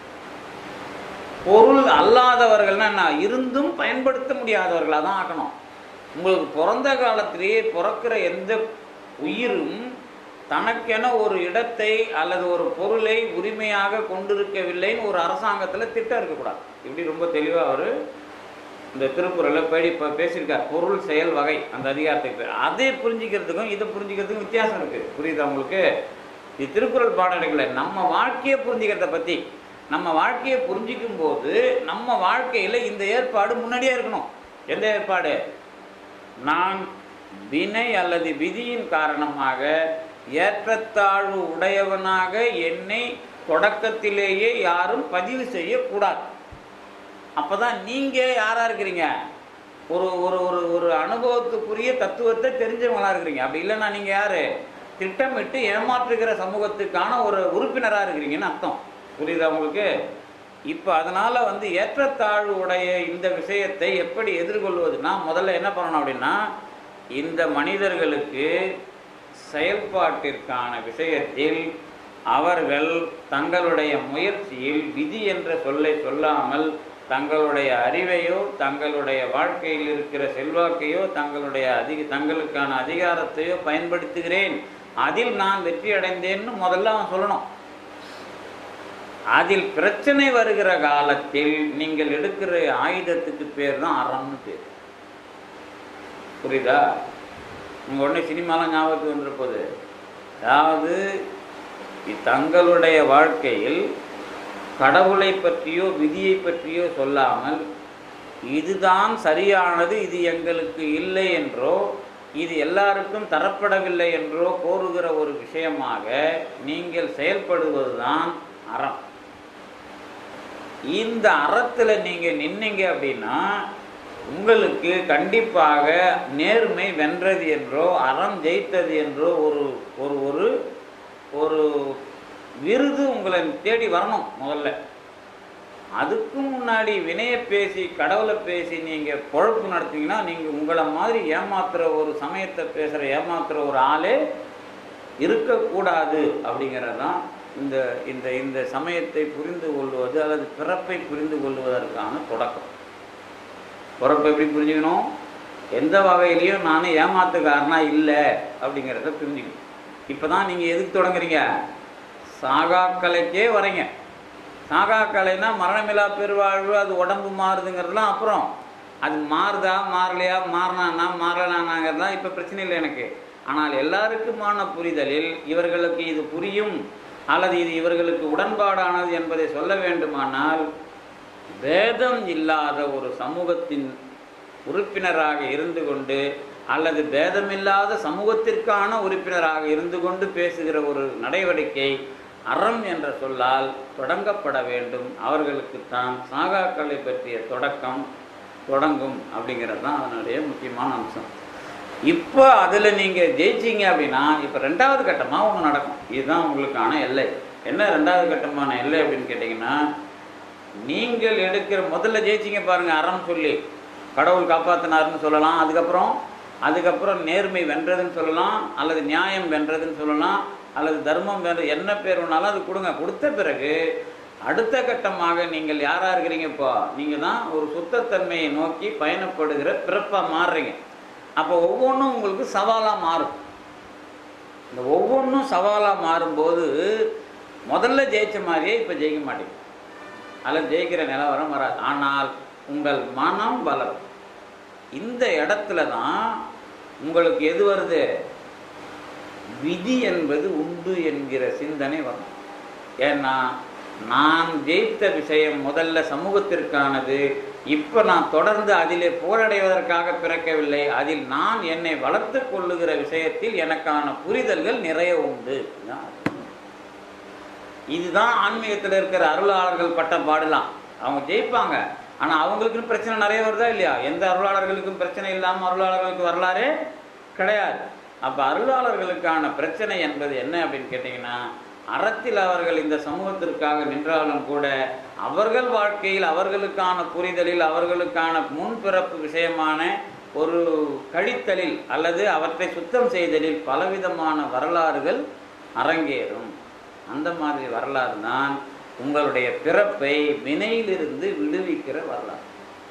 பொருள் அல்லாதவர்கள்னா என்ன இருந்தும் பயன்படுத்த முடியாதவர்களாக தான் ஆக்கணும் உங்களுக்கு பிறந்த காலத்திலேயே பிறக்கிற எந்த உயிரும் தனக்கென ஒரு இடத்தை அல்லது ஒரு பொருளை உரிமையாக கொண்டிருக்கவில்லைன்னு ஒரு அரசாங்கத்தில் திட்டம் இருக்கக்கூடாது இப்படி ரொம்ப தெளிவாக அவர் இந்த திருக்குறளில் பேடி இப்போ பேசியிருக்கார் பொருள் செயல் வகை அந்த அதிகாரத்துக்கு பேர் அதை புரிஞ்சிக்கிறதுக்கும் இதை புரிஞ்சிக்கிறதுக்கும் வித்தியாசம் இருக்குது புரியுதா உங்களுக்கு இது திருக்குறள் பாடல்களை நம்ம வாழ்க்கையை புரிஞ்சுக்கிறத பற்றி நம்ம வாழ்க்கையை புரிஞ்சிக்கும் போது நம்ம வாழ்க்கையில் இந்த ஏற்பாடு முன்னாடியே இருக்கணும் எந்த ஏற்பாடு நான் வினை அல்லது விதியின் காரணமாக ஏற்றத்தாழ்வு உடையவனாக என்னை தொடக்கத்திலேயே யாரும் பதிவு செய்யக்கூடாது அப்பதான் நீங்க யாரா இருக்கிறீங்க ஒரு ஒரு ஒரு ஒரு அனுபவத்துக்குரிய தத்துவத்தை தெரிஞ்சவங்களா இருக்கிறீங்க அப்படி இல்லைன்னா நீங்க யாரு திட்டமிட்டு ஏமாற்றுகிற சமூகத்துக்கான ஒரு உறுப்பினரா இருக்கிறீங்கன்னு அர்த்தம் புரியுதா உங்களுக்கு இப்போ அதனால வந்து ஏற்றத்தாழ்வு உடைய இந்த விஷயத்தை எப்படி எதிர்கொள்வதுன்னா முதல்ல என்ன பண்ணணும் அப்படின்னா இந்த மனிதர்களுக்கு செயல்பாட்டிற்கான விஷயத்தில் அவர்கள் தங்களுடைய முயற்சியில் விதி என்ற சொல்லை சொல்லாமல் தங்களுடைய அறிவையோ தங்களுடைய வாழ்க்கையில் இருக்கிற செல்வாக்கையோ தங்களுடைய அதிக தங்களுக்கான அதிகாரத்தையோ பயன்படுத்துகிறேன் அதில் நான் வெற்றி அடைந்தேன்னு முதல்ல அவன் சொல்லணும் அதில் பிரச்சனை வருகிற காலத்தில் நீங்கள் எடுக்கிற ஆயுதத்துக்கு பேர் தான் அறம்னு பேர் புரியுதா உங்க உடனே சினிமாலாம் ஞாபகத்துக்கு வந்துட போகுது அதாவது இ- தங்களுடைய வாழ்க்கையில் கடவுளை பற்றியோ விதியை பற்றியோ சொல்லாமல் இதுதான் சரியானது இது எங்களுக்கு இல்லை என்றோ இது எல்லாருக்கும் தரப்படவில்லை என்றோ கோருகிற ஒரு விஷயமாக நீங்கள் செயல்படுவதுதான் அறம் இந்த அறத்தில் நீங்கள் நின்னீங்க அப்படின்னா உங்களுக்கு கண்டிப்பாக நேர்மை வென்றது என்றோ அறம் ஜெயித்தது என்றோ ஒரு ஒரு ஒரு ஒரு விருது உங்களை தேடி வரணும் முதல்ல அதுக்கு முன்னாடி வினையை பேசி கடவுளை பேசி நீங்கள் பொழப்பு நடத்தீங்கன்னா நீங்கள் உங்களை மாதிரி ஏமாத்துற ஒரு சமயத்தை பேசுகிற ஏமாத்துற ஒரு ஆளே இருக்கக்கூடாது அப்படிங்கிறது தான் இந்த இந்த இந்த சமயத்தை புரிந்து கொள்வது அல்லது பிறப்பை புரிந்து கொள்வதற்கான தொடக்கம் பிறப்பை எப்படி புரிஞ்சுக்கணும் எந்த வகையிலையும் நான் ஏமாத்துக்காரனா இல்லை அப்படிங்கிறத புரிஞ்சுக்கணும் இப்போ தான் நீங்கள் எதுக்கு தொடங்குறீங்க சாகாக்கலைக்கே வரீங்க சாகாக்கலைனா மரணமில்லா பெருவாழ்வு அது உடம்பு மாறுதுங்கிறதுலாம் அப்புறம் அது மாறுதா மாறலையா மாறினானா மாறலானாங்கிறதுலாம் இப்போ பிரச்சனை இல்லை எனக்கு ஆனால் எல்லாருக்குமான புரிதலில் இவர்களுக்கு இது புரியும் அல்லது இது இவர்களுக்கு உடன்பாடானது என்பதை சொல்ல வேண்டுமானால் பேதம் இல்லாத ஒரு சமூகத்தின் உறுப்பினராக இருந்து கொண்டு அல்லது பேதமில்லாத சமூகத்திற்கான உறுப்பினராக இருந்து கொண்டு பேசுகிற ஒரு நடவடிக்கை அறம் என்ற சொல்லால் தொடங்கப்பட வேண்டும் அவர்களுக்குத்தான் சாகாக்களை பற்றிய தொடக்கம் தொடங்கும் அப்படிங்கிறது தான் அதனுடைய முக்கியமான அம்சம் இப்போ அதில் நீங்கள் ஜெயிச்சீங்க அப்படின்னா இப்போ ரெண்டாவது கட்டமாக ஒன்று நடக்கும் இதுதான் உங்களுக்கான எல்லை என்ன ரெண்டாவது கட்டமான எல்லை அப்படின்னு கேட்டிங்கன்னா நீங்கள் எடுக்கிற முதல்ல ஜெயிச்சிங்க பாருங்க அறம் சொல்லி கடவுள் காப்பாத்தினாருன்னு சொல்லலாம் அதுக்கப்புறம் அதுக்கப்புறம் நேர்மை வென்றதுன்னு சொல்லலாம் அல்லது நியாயம் வென்றதுன்னு சொல்லலாம் அல்லது தர்மம் வென்ற என்ன பேர் வேணாலும் அது கொடுங்க கொடுத்த பிறகு அடுத்த கட்டமாக நீங்கள் யாரா இருக்கிறீங்க இப்போ நீங்க தான் ஒரு சுத்தத்தன்மையை நோக்கி பயணப்படுகிற பிறப்பா மாறுறீங்க அப்போ ஒவ்வொன்றும் உங்களுக்கு சவாலா மாறும் இந்த ஒவ்வொன்றும் சவாலா மாறும்போது முதல்ல ஜெயிச்ச மாதிரியே இப்போ ஜெயிக்க மாட்டீங்க அதில் ஜெயிக்கிற நிலவரம் வராது ஆனால் உங்கள் மனம் வளரும் இந்த இடத்துல தான் உங்களுக்கு எது வருது விதி என்பது உண்டு என்கிற சிந்தனை வரும் ஏன்னா நான் ஜெயித்த விஷயம் முதல்ல சமூகத்திற்கானது இப்போ நான் தொடர்ந்து அதிலே போரடைவதற்காக பிறக்கவில்லை அதில் நான் என்னை வளர்த்து கொள்ளுகிற விஷயத்தில் எனக்கான புரிதல்கள் நிறைய உண்டு இதுதான் அது. இதுதான் ஆன்மீகத்தில் இருக்கிற அருளாளர்கள் பட்ட பாடலாம் அவங்க ஜெயிப்பாங்க ஆனால் அவங்களுக்குன்னு பிரச்சனை நிறைய வருதா இல்லையா எந்த அருளாளர்களுக்கும் பிரச்சனை இல்லாமல் அருளாளர்களுக்கு வரலாறே கிடையாது அப்போ அருளாளர்களுக்கான பிரச்சனை என்பது என்ன அப்படின்னு கேட்டிங்கன்னா அறத்தில் அவர்கள் இந்த சமூகத்திற்காக நின்றாலும் கூட அவர்கள் வாழ்க்கையில் அவர்களுக்கான புரிதலில் அவர்களுக்கான முன்பிறப்பு விஷயமான ஒரு கழித்தலில் அல்லது அவற்றை சுத்தம் செய்தலில் பலவிதமான வரலாறுகள் அரங்கேறும் அந்த மாதிரி வரலாறு தான் உங்களுடைய பிறப்பை வினையிலிருந்து விடுவிக்கிற வரலாறு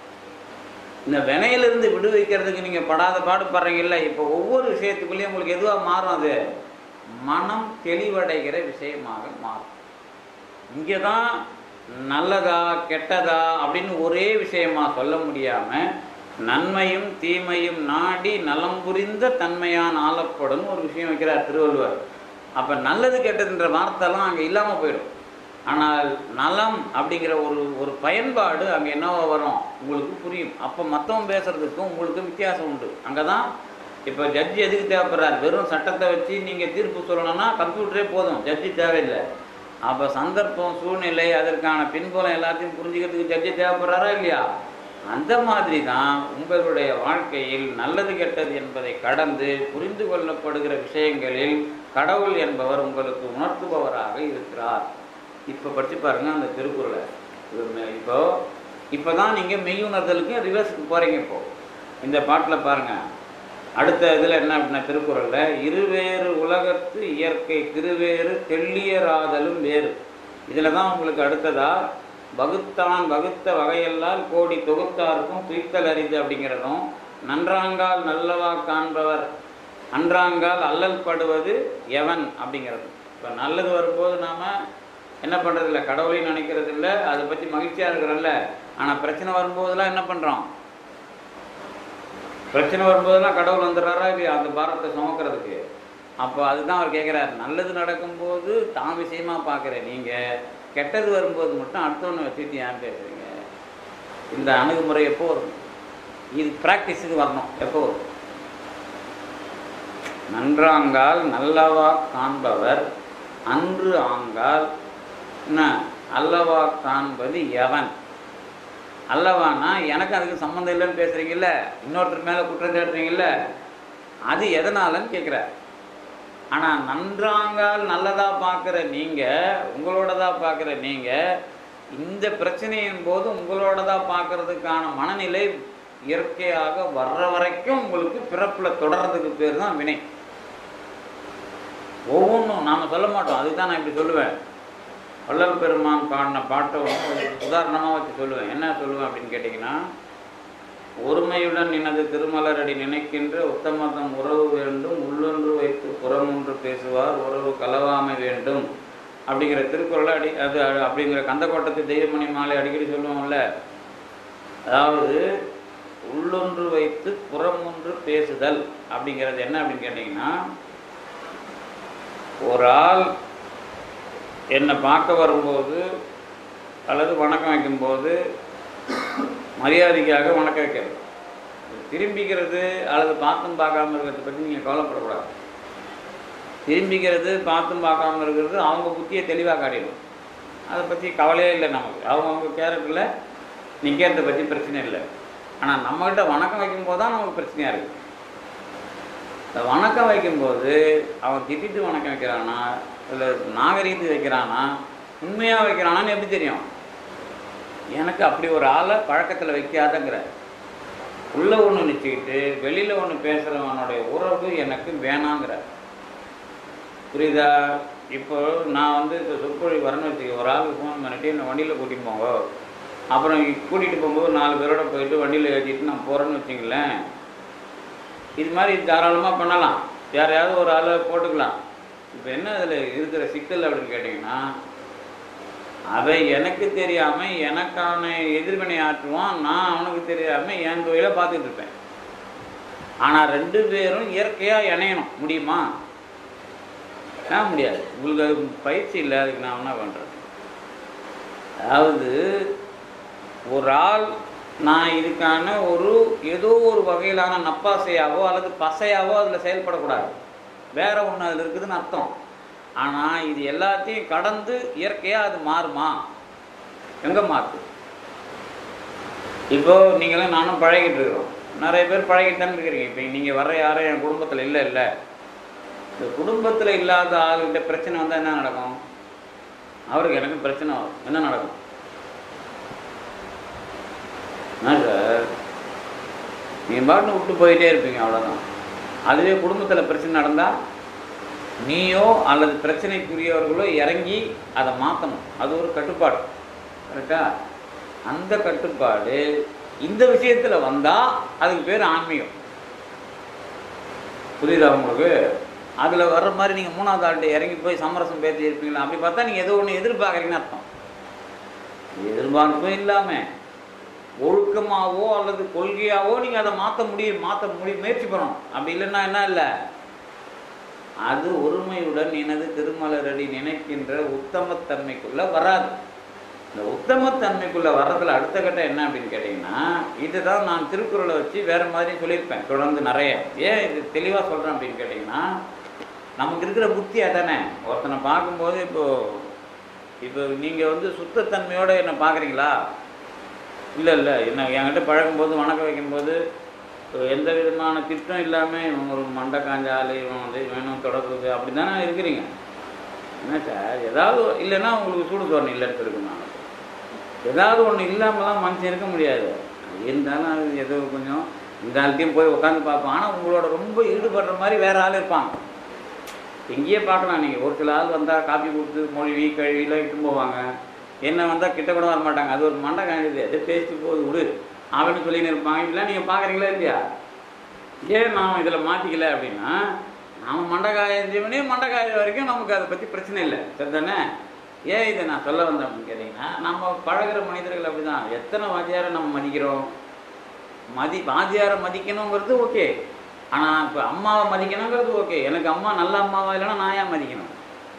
இந்த வினையிலிருந்து விடுவிக்கிறதுக்கு நீங்கள் படாத பாடுபடுறீங்கல்ல இப்போ ஒவ்வொரு விஷயத்துக்குள்ளேயும் உங்களுக்கு எதுவாக மாறும் அது மனம் தெளிவடைகிற விஷயமாக மாறும் இங்கே தான் நல்லதா கெட்டதா அப்படின்னு ஒரே விஷயமா சொல்ல முடியாமல் நன்மையும் தீமையும் நாடி நலம் புரிந்த தன்மையான் ஆளப்படும் ஒரு விஷயம் வைக்கிறார் திருவள்ளுவர் அப்போ நல்லது கெட்டதுன்ற வார்த்தைலாம் அங்கே இல்லாமல் போயிடும் ஆனால் நலம் அப்படிங்கிற ஒரு ஒரு பயன்பாடு அங்கே என்னவா வரும் உங்களுக்கு புரியும் அப்போ மற்றவன் பேசுறதுக்கும் உங்களுக்கும் வித்தியாசம் உண்டு அங்கே தான் இப்போ ஜட்ஜி எதுக்கு தேவைப்படுறாரு வெறும் சட்டத்தை வச்சு நீங்கள் தீர்ப்பு சொல்லணும்னா கம்ப்யூட்டரே போதும் ஜட்ஜி தேவையில்லை அப்போ சந்தர்ப்பம் சூழ்நிலை அதற்கான பின்புலம் எல்லாத்தையும் புரிஞ்சுக்கிறதுக்கு ஜட்ஜி தேவைப்படுறாரா இல்லையா அந்த மாதிரி தான் உங்களுடைய வாழ்க்கையில் நல்லது கெட்டது என்பதை கடந்து புரிந்து கொள்ளப்படுகிற விஷயங்களில் கடவுள் என்பவர் உங்களுக்கு உணர்த்துபவராக இருக்கிறார் இப்போ படிச்சு பாருங்க அந்த திருக்குறளை இது மெ- இப்போ இப்போ தான் நீங்கள் மெய்யுணர்தலுக்கு ரிவர்ஸுக்கு போகிறீங்க இப்போ இந்த பாட்டில் பாருங்க அடுத்த இதில் என்ன அப்படின்னா திருக்குறளில் இருவேறு உலகத்து இயற்கை திருவேறு தெள்ளியராதலும் வேறு இதில் தான் உங்களுக்கு அடுத்ததா வகுத்தான் வகுத்த வகையெல்லாம் கோடி தொகுத்தாருக்கும் துய்த்தல் அரிது அப்படிங்கிறதும் நன்றாங்கால் நல்லவா காண்பவர் அன்றாங்கால் அல்லல் படுவது எவன் அப்படிங்கிறது இப்போ நல்லது வரும்போது நாம் என்ன பண்ணுறதில்ல கடவுளையும் நினைக்கிறது இல்லை அதை பற்றி மகிழ்ச்சியாக இருக்கிறோம்ல ஆனால் பிரச்சனை வரும்போதெல்லாம் என்ன பண்ணுறோம் பிரச்சனை வரும்போதெல்லாம் கடவுள் வந்துடுறாரா இல்லையா அந்த பாரத்தை சுமக்கிறதுக்கு அப்போ அதுதான் அவர் கேட்குறாரு நல்லது நடக்கும்போது தான் விஷயமா பார்க்குற நீங்கள் கெட்டது வரும்போது மட்டும் அடுத்தவனை வச்சுட்டு ஏன் பேசுறீங்க இந்த அணுகுமுறை எப்போ வரும் இது ப்ராக்டிஸுக்கு வரணும் எப்போ வரும் நன்றாங்கால் நல்லவா காண்பவர் அன்று ஆங்கால் என்ன அல்லவா காண்பது எவன் அல்லவானா எனக்கு அதுக்கு சம்மந்தம் இல்லைன்னு பேசுறீங்கல்ல இன்னொருத்தர் மேலே குற்றம் சாட்டுறீங்கல்ல அது எதனாலன்னு கேட்குறார் ஆனால் நன்றாங்கால் நல்லதாக பார்க்குற நீங்கள் உங்களோடதாக பார்க்குற நீங்கள் இந்த பிரச்சனையின் போது உங்களோடதாக பார்க்கறதுக்கான மனநிலை இயற்கையாக வர்ற வரைக்கும் உங்களுக்கு பிறப்பில் தொடர்றதுக்கு பேர் தான் வினை ஒவ்வொன்றும் நாம் சொல்ல மாட்டோம் அதுக்கு தான் நான் இப்படி சொல்லுவேன் வள்ளல் பெருமான் பாடின பாட்டை வந்து உதாரணமாக வச்சு சொல்லுவேன் என்ன சொல்லுவேன் அப்படின்னு கேட்டிங்கன்னா ஒருமையுடன் எனது திருமலரடி நினைக்கின்ற உத்தமதம் உறவு வேண்டும் உள்ளொன்று வைத்து புறமொன்று பேசுவார் உறவு கலவாமை வேண்டும் அப்படிங்கிற திருக்குறளை அடி அது அ- அப்படிங்கிற கந்தக்கோட்டத்து தெய்வமணி மாலை அடிக்கடி சொல்லுவோம்ல அதாவது உள்ளொன்று வைத்து புறமொன்று பேசுதல் அப்படிங்கிறது என்ன அப்படின்னு கேட்டிங்கன்னா ஒரு ஆள் என்னை பார்க்க வரும்போது அல்லது வணக்கம் வைக்கும்போது மரியாதைக்காக வணக்கம் வைக்கிறது திரும்பிக்கிறது அல்லது பார்த்தும் பார்க்காம இருக்கிறத பற்றி நீங்கள் கவலைப்படக்கூடாது திரும்பிக்கிறது பார்த்தும் பார்க்காம இருக்கிறது அவங்க புத்தியை தெளிவாக காட்டிடும் அதை பற்றி கவலையே இல்லை நமக்கு அவங்கவுங்க கேரக்டரில் நிற்கிறத பற்றி பிரச்சனை இல்லை ஆனால் நம்மகிட்ட வணக்கம் வைக்கும்போது தான் நமக்கு பிரச்சனையாக இருக்குது இந்த வணக்கம் வைக்கும்போது அவன் திட்டிட்டு வணக்கம் வைக்கிறானா இல்லை நாகரீகத்துக்கு வைக்கிறானா உண்மையாக வைக்கிறானான்னு எப்படி தெரியும் எனக்கு அப்படி ஒரு ஆளை பழக்கத்தில் வைக்காதங்கிற உள்ள ஒன்று நிச்சயிட்டு வெளியில் ஒன்று பேசுகிறவனுடைய உறவு எனக்கு வேணாங்கிற புரியுதா இப்போ நான் வந்து இப்போ சொற்பொழி வரேன்னு வச்சுக்க ஒரு ஆளுக்கு ஃபோன் பண்ணிட்டு என்னை வண்டியில் கூட்டிட்டு போங்க அப்புறம் கூட்டிகிட்டு போகும்போது நாலு பேரோட போயிட்டு வண்டியில் ஏற்றிட்டு நான் போகிறேன்னு வச்சுங்களேன் இது மாதிரி தாராளமாக பண்ணலாம் யாரையாவது ஒரு ஆளை போட்டுக்கலாம் இப்போ என்ன அதில் இருக்கிற சிக்கல் அப்படின்னு கேட்டிங்கன்னா அவன் எனக்கு தெரியாமல் எனக்கான எதிர்வினை ஆற்றுவான் நான் அவனுக்கு தெரியாமல் என் தொழிலை பார்த்துட்டு இருப்பேன் ஆனால் ரெண்டு பேரும் இயற்கையாக இணையணும் முடியுமா ஏன் முடியாது உங்களுக்கு அது பயிற்சி இல்லை அதுக்கு நான் என்ன பண்ணுறேன் அதாவது ஒரு ஆள் நான் இதுக்கான ஒரு ஏதோ ஒரு வகையிலான நப்பாசையாவோ அல்லது பசையாவோ அதில் செயல்படக்கூடாது வேற ஒன்று அதில் இருக்குதுன்னு அர்த்தம் ஆனால் இது எல்லாத்தையும் கடந்து இயற்கையாக அது மாறுமா எங்கே மாறுது இப்போ நீங்களும் நானும் பழகிட்டு இருக்கிறோம் நிறைய பேர் பழகிட்டு தானே இருக்கிறீங்க இப்போ நீங்கள் வர்ற யாரும் என் குடும்பத்தில் இல்லை இல்லை இந்த குடும்பத்தில் இல்லாத ஆளுகிட்ட பிரச்சனை வந்தால் என்ன நடக்கும் அவருக்கு எனக்கு பிரச்சனை வரும் என்ன நடக்கும் என்ன சார் நீங்கள் பாட்டு விட்டு போயிட்டே இருப்பீங்க அவ்வளோதான் அதுவே குடும்பத்தில் பிரச்சனை நடந்தால் நீயோ அல்லது பிரச்சனைக்குரியவர்களோ இறங்கி அதை மாற்றணும் அது ஒரு கட்டுப்பாடு கரெக்டா அந்த கட்டுப்பாடு இந்த விஷயத்தில் வந்தால் அதுக்கு பேர் ஆன்மீகம் புரியுதா உங்களுக்கு அதில் வர்ற மாதிரி நீங்கள் மூணாவது ஆள்கிட்ட இறங்கி போய் சமரசம் பேசி இருப்பீங்களா அப்படி பார்த்தா நீங்கள் ஏதோ ஒன்று எதிர்பார்க்குறீங்கன்னு அர்த்தம் எதிர்பார்ப்பும் இல்லாமல் ஒழுக்கமாவோ அல்லது கொள்கையாவோ நீங்கள் அதை மாற்ற முடியும் மாற்ற முடியும் முயற்சி பண்ணணும் அப்படி இல்லைன்னா என்ன இல்லை அது ஒருமையுடன் எனது திருமலரடி நினைக்கின்ற உத்தமத்தன்மைக்குள்ள வராது இந்த உத்தமத்தன்மைக்குள்ள வர்றதுல அடுத்த கட்டம் என்ன அப்படின்னு கேட்டிங்கன்னா இதுதான் நான் திருக்குறளை வச்சு வேற மாதிரி சொல்லியிருப்பேன் தொடர்ந்து நிறைய ஏன் இது தெளிவாக சொல்கிறேன் அப்படின்னு கேட்டிங்கன்னா நமக்கு இருக்கிற புத்தி அதானே ஒருத்தனை பார்க்கும்போது இப்போ இப்போ நீங்கள் வந்து சுத்தத்தன்மையோட என்ன பார்க்குறீங்களா இல்லை இல்லை என்ன என்கிட்ட பழகும்போது வணக்கம் வைக்கும்போது எந்த விதமான திட்டம் இல்லாமல் இவன் ஒரு மண்டை காஞ்ச ஆள் இவன் வந்து வேணும் தொடர்பு அப்படி தானே இருக்கிறீங்க என்ன சார் ஏதாவது இல்லைன்னா உங்களுக்கு சூடு தோணும் இல்லைன்னு சொல்லிருக்கேன் நான் ஏதாவது ஒன்று இல்லாமலாம் மனுஷன் இருக்க முடியாது இருந்தாலும் அது ஏதோ கொஞ்சம் இந்த ஆள்கிட்டையும் போய் உட்காந்து பார்ப்போம் ஆனால் உங்களோட ரொம்ப ஈடுபடுற மாதிரி வேற ஆள் இருப்பாங்க எங்கேயே பார்க்கலாம் நீங்கள் ஒரு சில ஆள் வந்தால் காப்பி கொடுத்து மொழி கழுவிலாம் இட்டு போவாங்க என்ன வந்தால் கிட்ட கூட வர மாட்டாங்க அது ஒரு மண்டை காய்ஞ்சது அது பேசிட்டு போகுது விடு அவன்னு சொல்லின்னு இருப்பாங்க இப்படிலாம் நீங்கள் பார்க்குறீங்களா இல்லையா ஏன் நாம் இதில் மாற்றிக்கல அப்படின்னா நாம் மண்டை காய்ஞ்சவனே மண்டை காய்ஞ்ச வரைக்கும் நமக்கு அதை பற்றி பிரச்சனை இல்லை சரிதானே ஏன் இதை நான் சொல்ல வந்தேன் அப்படின்னு கேட்டிங்கன்னா நம்ம பழகுற மனிதர்கள் அப்படி தான் எத்தனை வாத்தியாரை நம்ம மதிக்கிறோம் மதி வாத்தியாரை மதிக்கணுங்கிறது ஓகே ஆனால் இப்போ அம்மாவை மதிக்கணுங்கிறது ஓகே எனக்கு அம்மா நல்ல அம்மாவா இல்லைன்னா நான் ஏன் மதிக்கணும்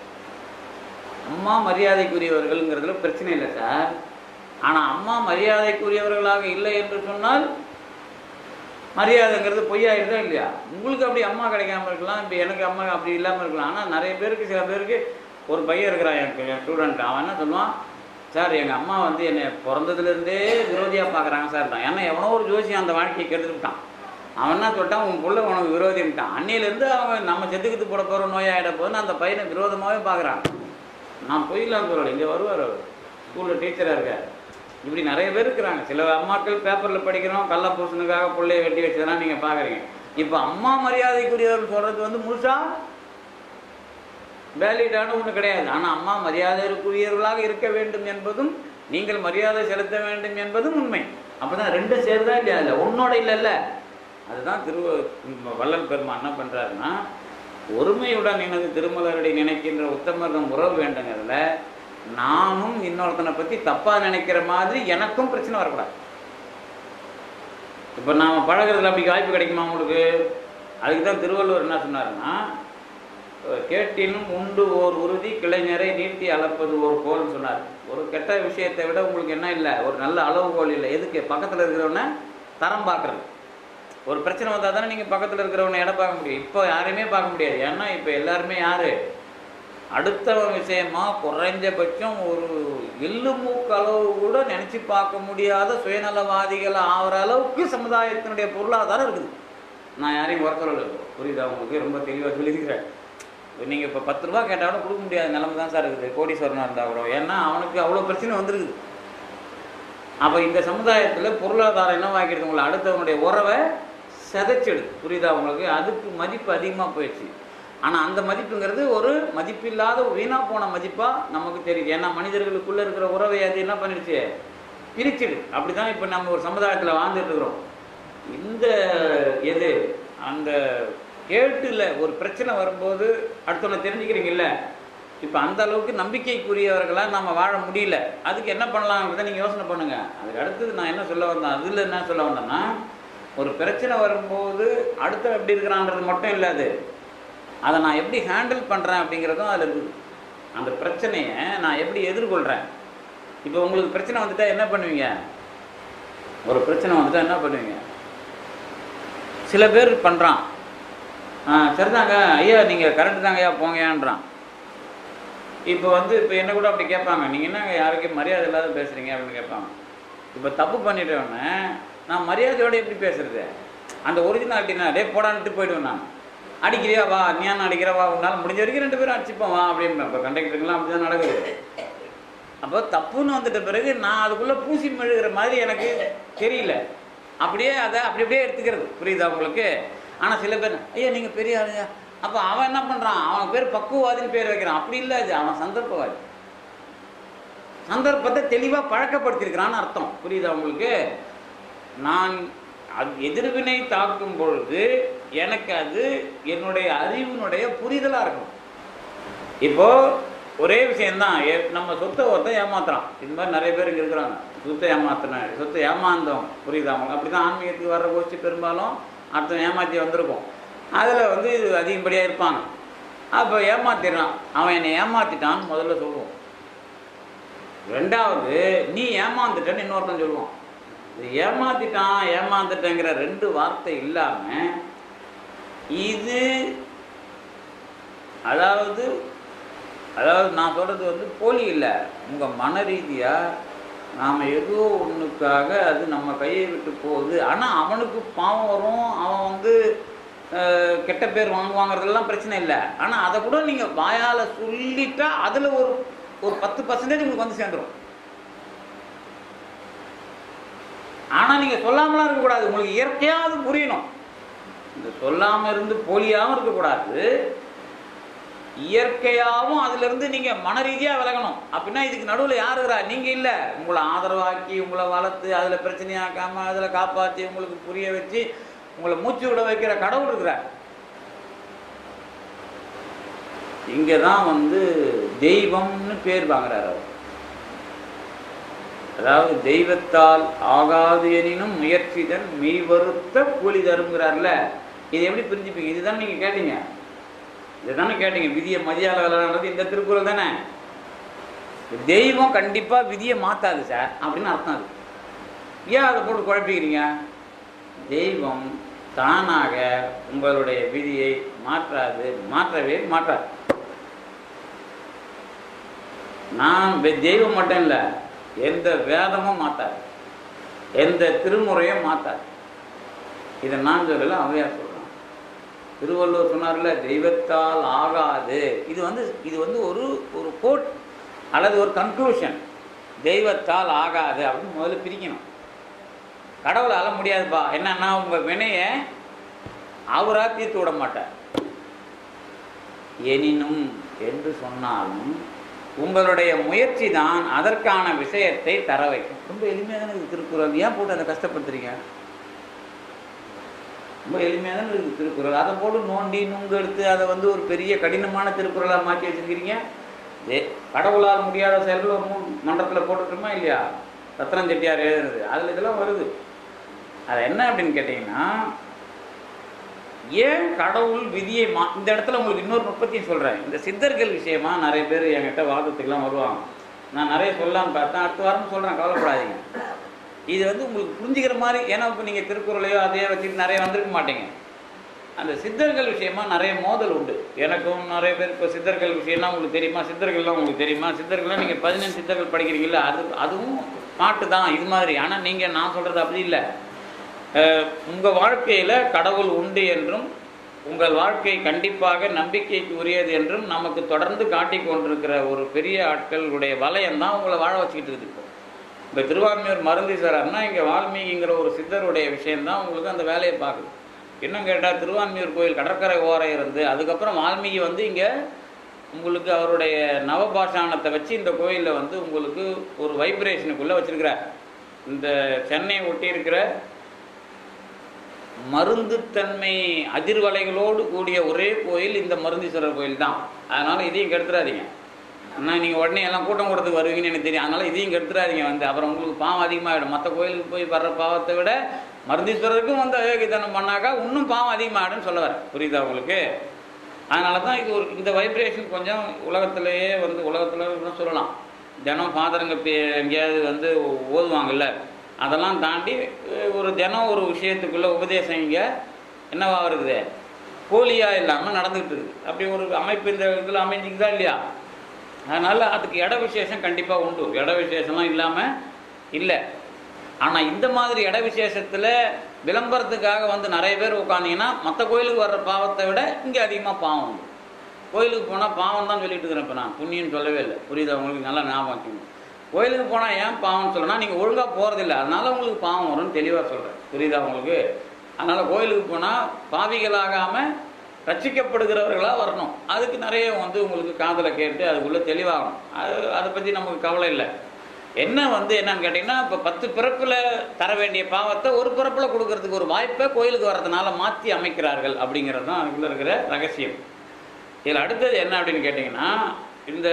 அம்மா மரியாதைக்குரியவர்கள்ங்கிறதுல பிரச்சனை இல்லை சார் ஆனால் அம்மா மரியாதைக்குரியவர்களாக இல்லை என்று சொன்னால் மரியாதைங்கிறது பொய்யாயிருதா இல்லையா உங்களுக்கு அப்படி அம்மா கிடைக்காம இருக்கலாம் இப்போ எனக்கு அம்மா அப்படி இல்லாமல் இருக்கலாம் ஆனால் நிறைய பேருக்கு சில பேருக்கு ஒரு பையன் இருக்கிறான் எனக்கு என் ஸ்டூடெண்ட் அவன் என்ன சொல்லுவான் சார் எங்கள் அம்மா வந்து என்னை பிறந்ததுலேருந்தே விரோதியாக பார்க்குறாங்க சார் தான் ஏன்னா எவனோ ஒரு ஜோசியம் அந்த வாழ்க்கையை கெடுத்துட்டான் அவன் என்ன சொல்லிட்டான் உன் புள்ள உனக்கு விரோதின்ட்டான் அன்னையிலேருந்து அவன் நம்ம செத்துக்கிட்டு போட போகிற நோயாயிட போதுன்னு அந்த பையனை விரோதமாகவே பார்க்குறான் நான் பொய்லாம் சொல்லலை இங்கே வருவார் அவர் ஸ்கூலில் டீச்சராக இருக்கார் இப்படி நிறைய பேர் இருக்கிறாங்க சில அம்மாக்கள் பேப்பரில் படிக்கிறோம் கள்ள பூசணுக்காக பிள்ளைய வெட்டி வச்சதெல்லாம் நீங்கள் பார்க்குறீங்க இப்போ அம்மா மரியாதைக்குரியவர் சொல்கிறது வந்து முழுசா வேலிடான ஒன்று கிடையாது ஆனால் அம்மா மரியாதைக்குரியவர்களாக இருக்க வேண்டும் என்பதும் நீங்கள் மரியாதை செலுத்த வேண்டும் என்பதும் உண்மை அப்போ தான் ரெண்டும் சேர்ந்தா இல்லையா இல்லை உன்னோட இல்லைல்ல அதுதான் திரு வள்ளல் பெருமா என்ன பண்ணுறாருன்னா ஒருமையுடன் எனது திருமலரடி நினைக்கின்ற உத்தமர்தம் உறவு வேண்டுங்கிறதுல நானும் இன்னொருத்தனை பற்றி தப்பாக நினைக்கிற மாதிரி எனக்கும் பிரச்சனை வரக்கூடாது இப்போ நாம் பழகிறதுல அப்படி வாய்ப்பு கிடைக்குமா உங்களுக்கு அதுக்கு தான் திருவள்ளுவர் என்ன சொன்னாருன்னா கேட்டினும் உண்டு ஓர் உறுதி கிளைஞரை நீட்டி அளப்பது ஒரு கோல்னு சொன்னார் ஒரு கெட்ட விஷயத்தை விட உங்களுக்கு என்ன இல்லை ஒரு நல்ல அளவுகோல் இல்லை எதுக்கு பக்கத்தில் இருக்கிறவன தரம் பார்க்குறது ஒரு பிரச்சனை வந்தால் தானே நீங்கள் பக்கத்தில் இருக்கிறவனை இடம் பார்க்க முடியும் இப்போ யாரையுமே பார்க்க முடியாது ஏன்னா இப்போ எல்லாருமே யார் அடுத்தவன் விஷயமா குறைஞ்சபட்சம் ஒரு எள்ளு மூக்கு அளவு கூட நினச்சி பார்க்க முடியாத சுயநலவாதிகள் ஆகிற அளவுக்கு சமுதாயத்தினுடைய பொருளாதாரம் இருக்குது நான் யாரையும் குறை சொல்லலை புரியுதா உங்களுக்கு ரொம்ப தெளிவாக சொல்லியிருக்கிறேன் நீங்கள் இப்போ பத்து ரூபா கேட்டால் கூட கொடுக்க முடியாத நிலைமை தான் சார் இருக்குது கோடீஸ்வரனாக இருந்தால் கூட ஏன்னா அவனுக்கு அவ்வளோ பிரச்சனை வந்துருக்குது அப்போ இந்த சமுதாயத்தில் பொருளாதாரம் என்னவாக்கிடுது உங்களை அடுத்தவனுடைய உறவை செதைச்சிடுது புரியுதா உங்களுக்கு அதுக்கு மதிப்பு அதிகமாக போயிடுச்சு ஆனால் அந்த மதிப்புங்கிறது ஒரு மதிப்பில்லாத வீணாக போன மதிப்பாக நமக்கு தெரியுது ஏன்னா மனிதர்களுக்குள்ளே இருக்கிற உறவை அது என்ன பண்ணிடுச்சு பிரிச்சிடு அப்படி தான் இப்போ நம்ம ஒரு சமுதாயத்தில் வாழ்ந்துட்டு இருக்கிறோம் இந்த எது அந்த கேட்டுல ஒரு பிரச்சனை வரும்போது அடுத்தவனை தெரிஞ்சுக்கிறீங்கல்ல இப்போ அந்த அளவுக்கு நம்பிக்கைக்குரியவர்களாக நம்ம வாழ முடியல அதுக்கு என்ன பண்ணலாங்கிறத நீங்கள் யோசனை பண்ணுங்க அதுக்கு அடுத்தது நான் என்ன சொல்ல வந்தேன் அதில் என்ன சொல்ல வந்தேன்னா ஒரு பிரச்சனை வரும்போது அடுத்த எப்படி இருக்கிறான்றது மட்டும் இல்லை அது அதை நான் எப்படி ஹேண்டில் பண்ணுறேன் அப்படிங்கிறதும் அதில் இருக்குது அந்த பிரச்சனையை நான் எப்படி எதிர்கொள்கிறேன் இப்போ உங்களுக்கு பிரச்சனை வந்துட்டா என்ன பண்ணுவீங்க ஒரு பிரச்சனை வந்துட்டா என்ன பண்ணுவீங்க சில பேர் பண்ணுறான் ஆ சரிதாங்க ஐயா நீங்கள் கரெக்டு தாங்க ஐயா போங்கயான்றான் இப்போ வந்து இப்போ என்ன கூட அப்படி கேட்பாங்க நீங்கள் என்னங்க யாருக்கும் மரியாதை இல்லாத பேசுகிறீங்க அப்படின்னு கேட்பாங்க இப்போ தப்பு பண்ணிட்டவனே நான் மரியாதையோட எப்படி பேசுறது அந்த ஒரிஜினாலிட்டினா டே போடான்ட்டு போயிடுவேன் நான் அடிக்கிறியா வா நீ என்ன அடிக்கிற வா உன்னால் முடிஞ்ச வரைக்கும் ரெண்டு பேரும் அடிச்சுப்போம் வா அப்படின்னு இப்போ கண்டக்டருங்கெல்லாம் அப்படி தான் நடக்குது அப்போ தப்புன்னு வந்துட்ட பிறகு நான் அதுக்குள்ளே பூசி மெழுகிற மாதிரி எனக்கு தெரியல அப்படியே அதை அப்படி அப்படியே எடுத்துக்கிறது புரியுதா உங்களுக்கு ஆனால் சில பேர் ஐயா நீங்கள் பெரிய ஆளுங்க அப்போ அவன் என்ன பண்ணுறான் அவன் பேர் பக்குவாதின்னு பேர் வைக்கிறான் அப்படி இல்லை அது அவன் சந்தர்ப்பவாதி சந்தர்ப்பத்தை தெளிவாக பழக்கப்படுத்தியிருக்கிறான்னு அர்த்தம் புரியுதா உங்களுக்கு நான் அது எதிர்வினை தாக்கும் பொழுது எனக்கு அது என்னுடைய அறிவினுடைய புரிதலாக இருக்கும் இப்போ ஒரே விஷயம்தான் ஏ- நம்ம சொத்தை ஒருத்தன் ஏமாத்துறான் இது மாதிரி நிறைய பேர் இங்கே இருக்கிறாங்க சொத்தை ஏமாத்தின சொத்தை ஏமாந்தோம் புரியுதா அவங்க அப்படி தான் ஆன்மீகத்துக்கு வர்ற கோஷ்டி பெரும்பாலும் அடுத்தவன் ஏமாற்றி வந்திருக்கும் அதில் வந்து இது அதிகப்படியாக இருப்பாங்க அப்போ ஏமாத்திடுறான் அவன் என்னை ஏமாத்திட்டான்னு முதல்ல சொல்லுவோம் ரெண்டாவது நீ ஏமாந்துட்டேன்னு இன்னொருத்தன் சொல்லுவான் இது ஏமாத்திட்டான் ஏமாந்துட்டேங்கிற ரெண்டு வார்த்தை இல்லாமல் இது அதாவது அதாவது நான் சொல்கிறது வந்து போலி இல்லை உங்கள் மன ரீதியாக நாம் ஏதோ ஒன்றுக்காக அது நம்ம கையை விட்டு போகுது ஆனால் அவனுக்கு பாவம் வரும் அவன் வந்து அஹ், கெட்ட பேர் வாங்குவாங்கிறதெல்லாம் பிரச்சனை இல்லை ஆனால் அதை கூட நீங்கள் வாயால் சொல்லிட்டா அதில் ஒரு ஒரு பத்து பர்சன்டேஜ் உங்களுக்கு வந்து சேர்ந்துடும் ஆனால் நீங்கள் சொல்லாமலாம் இருக்கக்கூடாது உங்களுக்கு இயற்கையாக அது புரியணும் இந்த சொல்லாமல் இருந்து போலியாகவும் இருக்கக்கூடாது இயற்கையாகவும் அதிலிருந்து நீங்கள் மன ரீதியாக விலகணும் அப்படின்னா இதுக்கு நடுவில் யார் இருக்கிறா நீங்கள் இல்லை உங்களை ஆதரவாக்கி உங்களை வளர்த்து அதில் பிரச்சனையாக்காமல் அதில் காப்பாற்றி உங்களுக்கு புரிய வச்சு உங்களை மூச்சு விட வைக்கிற கடவுள் இருக்கிறார் இங்கே தான் வந்து தெய்வம்னு பேர் வாங்குறாரு அவர் அதாவது தெய்வத்தால் ஆகாது எனினும் முயற்சிதன் மெய் வருத்த கூலி தருங்கிறார்ல இது எப்படி புரிஞ்சுப்பீங்க இதுதான் நீங்கள் கேட்டீங்க இதுதானே கேட்டீங்க விதியை மதியால விளையாடுறது இந்த திருக்குறள் தானே தெய்வம் கண்டிப்பாக விதியை மாற்றாது சார் அப்படின்னு அர்த்தம் அது ஏன் அதை போட்டு குழப்பிக்கிறீங்க தெய்வம் தானாக உங்களுடைய விதியை மாற்றாது மாற்றவே மாற்றாது நான் வெ- தெய்வம் மட்டும் இல்லை எந்த வேதமும் மாற்றாது எந்த திருமுறையும் மாற்றாது இதை நான் சொல்லல அவையார் சொல்றான் திருவள்ளுவர் சொன்னார்ல தெய்வத்தால் ஆகாது இது வந்து இது வந்து ஒரு ஒரு கோட் அல்லது ஒரு கன்க்ளூஷன் தெய்வத்தால் ஆகாது அப்படின்னு முதல்ல பிரிக்கணும் கடவுளால் முடியாதுப்பா என்னன்னா உங்கள் வினையை அவரா தீர்த்து விட மாட்டார் எனினும் என்று சொன்னாலும் உங்களுடைய முயற்சி தான் அதற்கான விஷயத்தை தர வைக்கும் ரொம்ப எளிமையாக தானே இருக்குது திருக்குறள் ஏன் போட்டு அதை கஷ்டப்படுத்துறீங்க ரொம்ப எளிமையாக தானே இருக்குது திருக்குறள் அதை போட்டு நோண்டி நுங்கு எடுத்து அதை வந்து ஒரு பெரிய கடினமான திருக்குறளாக மாற்றி வச்சிருக்கிறீங்க ஏ கடவுளால் முடியாத செயல்கள் ஒரு நூல் மன்றத்தில் போட்டுருமா இல்லையா ரத்னம் செட்டியார் எழுதுனது அதில் இதெல்லாம் வருது அது என்ன அப்படின்னு கேட்டிங்கன்னா ஏன் கடவுள் விதியை மா இந்த இடத்துல உங்களுக்கு இன்னொரு நுட்பத்தையும் சொல்கிறேன் இந்த சித்தர்கள் விஷயமா நிறைய பேர் என்கிட்ட வாதத்துக்கெல்லாம் வருவாங்க நான் நிறைய சொல்லலாம்னு பார்த்தேன் அடுத்த வாரம் சொல்கிறேன் கவலைப்படாதீங்க இது வந்து உங்களுக்கு புரிஞ்சுக்கிற மாதிரி ஏன்னா இப்போ நீங்கள் திருக்குறளையோ அதையோ வச்சுட்டு நிறைய வந்திருக்க மாட்டீங்க அந்த சித்தர்கள் விஷயமா நிறைய மோதல் உண்டு எனக்கும் நிறைய பேர் இப்போ சித்தர்கள் விஷயம்லாம் உங்களுக்கு தெரியுமா சித்தர்கள்லாம் உங்களுக்கு தெரியுமா சித்தர்கள்லாம் நீங்கள் பதினெண்டு சித்தர்கள் படிக்கிறீங்களா அது அதுவும் பாட்டு தான் இது மாதிரி ஆனால் நீங்கள் நான் சொல்கிறது அப்படி இல்லை உங்கள் வாழ்க்கையில் கடவுள் உண்டு என்றும் உங்கள் வாழ்க்கை கண்டிப்பாக நம்பிக்கைக்கு உரியது என்றும் நமக்கு தொடர்ந்து காட்டிக் கொண்டிருக்கிற ஒரு பெரிய ஆட்களுடைய வலயம் தான் உங்களை வாழ வச்சுக்கிட்டு இருக்குது இப்போ இப்போ திருவான்மையூர் மருந்தீஸ்வரர்னா இங்கே வால்மீகிங்கிற ஒரு சித்தருடைய விஷயம்தான் உங்களுக்கு அந்த வேலையை பார்க்குது இன்னும் கேட்டால் திருவான்மியூர் கோயில் கடற்கரை ஓரம் இருந்து அதுக்கப்புறம் வால்மீகி வந்து இங்கே உங்களுக்கு அவருடைய நவபாஷாணத்தை வச்சு இந்த கோயிலில் வந்து உங்களுக்கு ஒரு வைப்ரேஷனுக்குள்ளே வச்சிருக்கிறார் இந்த சென்னையை ஒட்டி இருக்கிற மருந்துத்தன்மை அதிர்வலைகளோடு கூடிய ஒரே கோயில் இந்த மருந்தீஸ்வரர் கோயில் தான் அதனால் இதையும் கெடுத்துறாதீங்க ஆனால் நீங்கள் உடனே எல்லாம் கூட்டம் கூடத்துக்கு வருவீங்கன்னு எனக்கு தெரியும் அதனால் இதையும் கெடுத்துறாதீங்க வந்து அப்புறம் உங்களுக்கு பாவம் அதிகமாகிடும் மற்ற கோயிலுக்கு போய் வர்ற பாவத்தை விட மருந்தீஸ்வரருக்கும் வந்து அயோக்கியத்தனம் பண்ணாக்கா இன்னும் பாவம் அதிகமாகிடும்னு சொல்ல வரேன் புரியுதா உங்களுக்கு அதனால தான் இது ஒரு இந்த வைப்ரேஷன் கொஞ்சம் உலகத்திலேயே வந்து உலகத்தில் சொல்லலாம் தினம் ஃபாதருங்க பே எங்கேயாவது வந்து ஓதுவாங்கல்ல அதெல்லாம் தாண்டி அஹ், ஒரு தினம் ஒரு விஷயத்துக்குள்ள உபதேசம் இங்கே என்னவா இருக்குது போலியாக இல்லாமல் நடந்துகிட்டு இருக்குது அப்படி ஒரு அமைப்பு இந்த இதில் அமைஞ்சிக்குதா இல்லையா அதனால் அதுக்கு இட விசேஷம் கண்டிப்பாக உண்டு இட விசேஷம்லாம் இல்லாமல் இல்லை ஆனால் இந்த மாதிரி இட விசேஷத்தில் விளம்பரத்துக்காக வந்து நிறைய பேர் உட்காந்தீங்கன்னா மற்ற கோயிலுக்கு வர்ற பாவத்தை விட இங்கே அதிகமாக பாவம் உண்டு கோயிலுக்கு போனால் பாவம் தான் சொல்லிட்டு இருக்கிறேன் இப்போ நான் புண்ணியம் சொல்லவே இல்லை புரியுதா உங்களுக்கு நல்லா ஞாபகம் வச்சுக்கணும் கோயிலுக்கு போனால் ஏன் பாவம் சொல்லணும் நீங்கள் ஒழுங்காக போகிறதில்ல அதனால உங்களுக்கு பாவம் வரும்னு தெளிவாக சொல்கிறேன் புரியுதா உங்களுக்கு அதனால் கோயிலுக்கு போனால் பாவிகளாகாமல் ரட்சிக்கப்படுகிறவர்களாக வரணும் அதுக்கு நிறைய வந்து உங்களுக்கு காதில் கேட்டு அதுக்குள்ளே தெளிவாகணும் அது அதை பற்றி நமக்கு கவலை இல்லை என்ன வந்து என்னன்னு கேட்டிங்கன்னா இப்போ பத்து பிறப்பில் தர வேண்டிய பாவத்தை ஒரு பிறப்பில் கொடுக்கறதுக்கு ஒரு வாய்ப்பை கோயிலுக்கு வர்றதுனால மாற்றி அமைக்கிறார்கள் அப்படிங்கிறது தான் அதுக்குள்ளே இருக்கிற ரகசியம் இதில் அடுத்தது என்ன அப்படின்னு கேட்டிங்கன்னா இந்த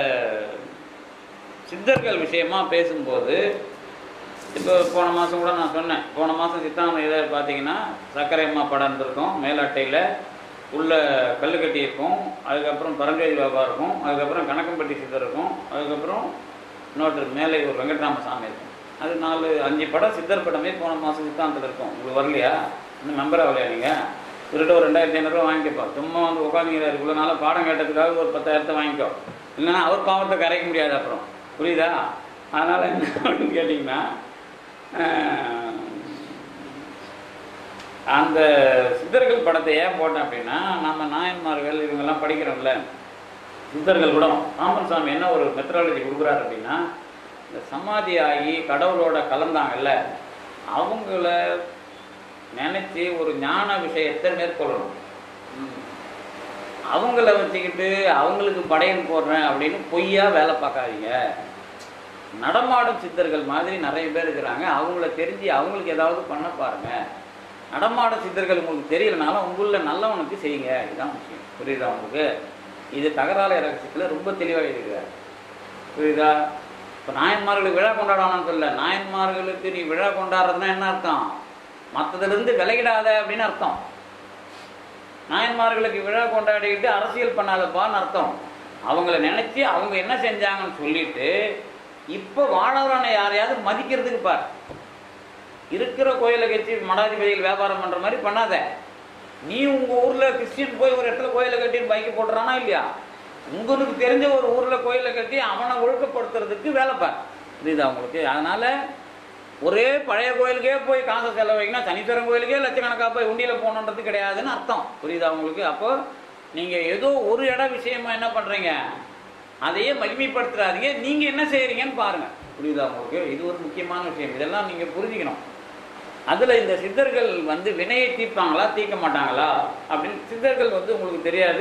சித்தர்கள் விஷயமா பேசும்போது இப்போ போன மாதம் கூட நான் சொன்னேன் போன மாதம் சித்தாந்த இதை பார்த்தீங்கன்னா சர்க்கரை அம்மா படம் இருந்திருக்கும் மேலாட்டையில் உள்ள கல்லுக்கட்டி இருக்கும் அதுக்கப்புறம் பரஞ்சோதி பாபா இருக்கும் அதுக்கப்புறம் கணக்கம்பட்டி சித்தர் இருக்கும் அதுக்கப்புறம் இன்னொருத்தர் மேலே ஒரு வெங்கட்ராம சாமி இருக்கும் அது நாலு அஞ்சு படம் சித்தர் படமே போன மாதம் சித்தாந்தத்தில் இருக்கும் உங்களுக்கு வரலையா இன்னும் மெம்பர் ஆகலையா நீங்கள் திருட்டு ஒரு ரெண்டாயிரத்தி ஐநூறுரூவா வாங்கிக்கப்பா சும்மா வந்து உட்காந்துங்கிறாரு இவ்வளோ நாளாக பாடம் கேட்டதுக்காக ஒரு பத்தாயிரத்தை வாங்கிக்கோ இல்லைன்னா அவர் பாவத்தை கரைக்க முடியாது அப்புறம் புரியுதா அதனால் என்ன அப்படின்னு கேட்டிங்கன்னா ஆஹ், அந்த சித்தர்கள் படத்தை ஏன் போட்டேன் அப்படின்னா நம்ம நாயன்மார்கள் இவங்கெல்லாம் படிக்கிறோம்ல சித்தர்கள் கூட ராமன் சாமி என்ன ஒரு மெத்தடாலஜி கொடுக்குறாரு அப்படின்னா இந்த சமாதி ஆகி கடவுளோட கலந்தாங்கல்ல அவங்கள நினைச்சு ஒரு ஞான விஷயத்தை மேற்கொள்ளணும் அவங்கள வச்சுக்கிட்டு அவங்களுக்கு படையல் போடுறேன் அப்படின்னு பொய்யா வேலை பார்க்காதீங்க நடமாடும் சித்தர்கள் மாதிரி நிறைய பேர் இருக்கிறாங்க அவங்கள தெரிஞ்சு அவங்களுக்கு ஏதாவது பண்ண பாருங்க நடமாடும் சித்தர்கள் உங்களுக்கு தெரியலனாலும் உங்களில் நல்லவனுக்கு செய்யுங்க இதுதான் விஷயம் புரியுதா உங்களுக்கு இது தகராறு ரகசியத்தில் ரொம்ப தெளிவாக இருக்கிறார் புரியுதா இப்போ நாயன்மார்களுக்கு விழா கொண்டாடணும்னு சொல்ல நாயன்மார்களுக்கு நீ விழா கொண்டாடுறதுன்னா என்ன அர்த்தம் மற்றதுலேருந்து விலகிடாத அப்படின்னு அர்த்தம் நாயன்மார்களுக்கு விழா கொண்டாடிக்கிட்டு அரசியல் பண்ணாதப்பான்னு அர்த்தம் அவங்கள நினைச்சு அவங்க என்ன செஞ்சாங்கன்னு சொல்லிட்டு இப்போ வாழறவனை யாரையாவது மதிக்கிறதுக்கு பார் இருக்கிற கோயிலை கட்சி மடாதிபதிகள் வியாபாரம் பண்ற மாதிரி பண்ணாத நீ உங்க ஊர்ல கிறிஸ்டியன் போய் ஒரு இடத்துல கோயிலை கட்டி பைக்கு போடுறானா இல்லையா உங்களுக்கு தெரிஞ்ச ஒரு ஊர்ல கோயிலை கட்டி அவனை ஒழுக்கப்படுத்துறதுக்கு வேலை பார் புரியுதா உங்களுக்கு அதனால ஒரே பழைய கோயிலுக்கே போய் காசை செலவழிக்கணும் சனீஸ்வரன் கோயிலுக்கே லட்சக்கணக்காக போய் உண்டியில போகணுன்றது கிடையாதுன்னு அர்த்தம் புரியுதா உங்களுக்கு அப்போ நீங்க ஏதோ ஒரு இட விஷயமா என்ன பண்றீங்க அதையே மகிமைப்படுத்துறாதீங்க நீங்க என்ன செய்யறீங்கன்னு பாருங்க புரியுதா உங்களுக்கு இது ஒரு முக்கியமான விஷயம் இதெல்லாம் நீங்க புரிஞ்சுக்கணும் அதுல இந்த சித்தர்கள் வந்து வினையை தீர்ப்பாங்களா தீர்க்க மாட்டாங்களா அப்படின்னு சித்தர்கள் வந்து உங்களுக்கு தெரியாது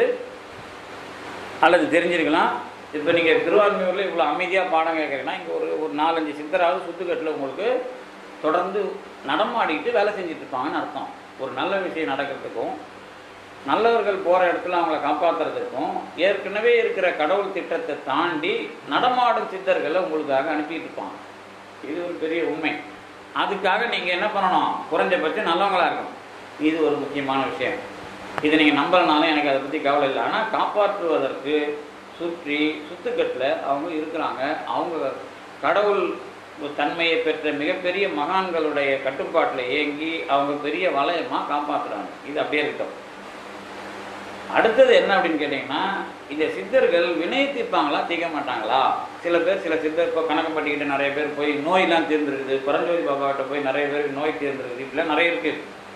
அல்லது தெரிஞ்சிருக்கலாம் இப்போ நீங்கள் திருவான்மையூரில் இவ்வளோ அமைதியாக பாடம் கேட்குறீங்கன்னா இங்கே ஒரு ஒரு நாலஞ்சு சித்தராவது சுத்துக்கட்டில் உங்களுக்கு தொடர்ந்து நடமாடிட்டு வேலை செஞ்சுட்டு இருப்பாங்கன்னு அர்த்தம் ஒரு நல்ல விஷயம் நடக்கிறதுக்கும் நல்லவர்கள் போகிற இடத்துல அவங்கள காப்பாற்றுறதுக்கும் ஏற்கனவே இருக்கிற கடவுள் திட்டத்தை தாண்டி நடமாடும் சித்தர்களை உங்களுக்காக அனுப்பிட்டு இருப்பாங்க இது ஒரு பெரிய உண்மை அதுக்காக நீங்கள் என்ன பண்ணணும் குறைஞ்சபட்சம் நல்லவங்களா இருக்கணும் இது ஒரு முக்கியமான விஷயம் இதை நீங்கள் நம்பலனாலும் எனக்கு அதை பற்றி கவலை இல்லை ஆனால் காப்பாற்றுவதற்கு சுற்றி சுத்துக்கட்டில் அவங்க இருக்கிறாங்க அவங்க கடவுள் தன்மையை பெற்ற மிகப்பெரிய மகான்களுடைய கட்டுப்பாட்டில் இயங்கி அவங்க பெரிய வளையமாக காப்பாற்றுறாங்க இது அப்படியே இருக்கட்டும் அடுத்தது என்ன அப்படின்னு கேட்டிங்கன்னா இந்த சித்தர்கள் வினை தீர்ப்பாங்களா தீர்க்க மாட்டாங்களா சில பேர் சில சித்தர் இப்போ கணக்கு பண்ணிக்கிட்டு நிறைய பேர் போய் நோயெல்லாம் தீர்ந்துருக்குது பரஞ்சோதி பாபாட்ட போய் நிறைய பேருக்கு நோய் தீர்ந்துருக்குது இப்படிலாம் நிறைய இருக்கு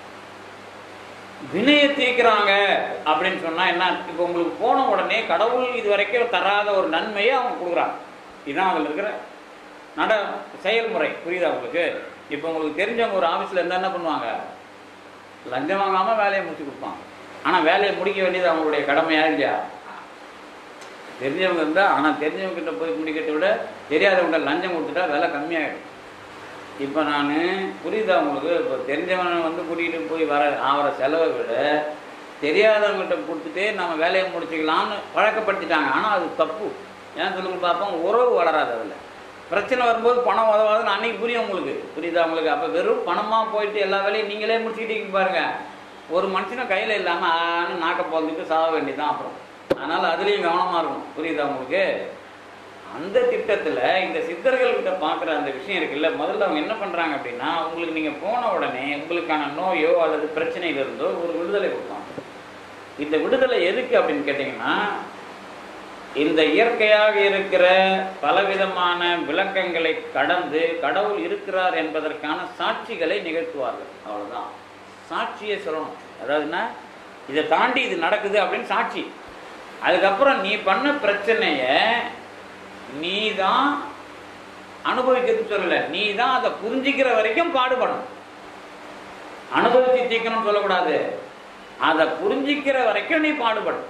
வினையை தீர்க்கிறாங்க அப்படின்னு சொன்னா என்ன இப்போ உங்களுக்கு போன உடனே கடவுள் இது வரைக்கும் தராத ஒரு நன்மையை அவங்க கொடுக்குறாங்க இதுதான் அதில் இருக்கிற நட செயல்முறை புரியுதா உங்களுக்கு இப்போ உங்களுக்கு தெரிஞ்சவங்க ஒரு ஆஃபீஸில் இருந்தால் என்ன பண்ணுவாங்க லஞ்சம் வாங்காமல் வேலையை முடிச்சு கொடுப்பாங்க ஆனால் வேலையை முடிக்க வேண்டியது அவங்களுடைய கடமையா இல்லையா தெரிஞ்சவங்க இருந்தால் ஆனால் தெரிஞ்சவங்க கிட்ட போய் முடிக்கிறத விட தெரியாதவங்க லஞ்சம் கொடுத்துட்டா விலை கம்மியாகிடும் இப்போ நான் புரியுதா உங்களுக்கு இப்போ தெரிஞ்சவனை வந்து கூட்டிகிட்டு போய் வர ஆகிற செலவை விட தெரியாதவங்ககிட்ட கொடுத்துட்டே நம்ம வேலையை முடிச்சுக்கலாம்னு பழக்கப்படுத்திட்டாங்க ஆனால் அது தப்பு ஏன் சொல்லுங்க பார்ப்போம் உறவு வளராது அதில் பிரச்சனை வரும்போது பணம் உதவாதுன்னு அன்னைக்கு புரியும் உங்களுக்கு புரியுதா உங்களுக்கு அப்போ வெறும் பணமாக போயிட்டு எல்லா வேலையும் நீங்களே முடிச்சுக்கிட்டீங்க பாருங்க ஒரு மனுஷனை கையில் இல்லாமல் ஆன்னு நாக்க போந்துட்டு சாக வேண்டியதுதான் அப்புறம் அதனால் அதுலேயும் கவனமாக இருக்கும் புரியுதா உங்களுக்கு அந்த திட்டத்தில் இந்த சித்தர்கள் கிட்ட பார்க்குற அந்த விஷயம் இருக்குல்ல முதல்ல அவங்க என்ன பண்ணுறாங்க அப்படின்னா உங்களுக்கு நீங்கள் போன உடனே உங்களுக்கான நோயோ அல்லது பிரச்சனையில இருந்தோ ஒரு விடுதலை கொடுப்பாங்க இந்த விடுதலை எதுக்கு அப்படின்னு கேட்டிங்கன்னா இந்த இயற்கையாக இருக்கிற பலவிதமான விளக்கங்களை கடந்து கடவுள் இருக்கிறார் என்பதற்கான சாட்சிகளை நிகழ்த்துவார்கள் அவ்வளவுதான் சாட்சியை சொல்லணும் அதாவதுன்னா இதை தாண்டி இது நடக்குது அப்படின்னு சாட்சி அதுக்கப்புறம் நீ பண்ண பிரச்சனைய நீ தான் அனுபவிக்கிறதுக்கு சொல்லல நீ தான் அதை புரிஞ்சிக்கிற வரைக்கும் பாடுபடணும் அனுபவிச்சு தீக்கணும்னு சொல்லக்கூடாது அதை புரிஞ்சிக்கிற வரைக்கும் நீ பாடுபடும்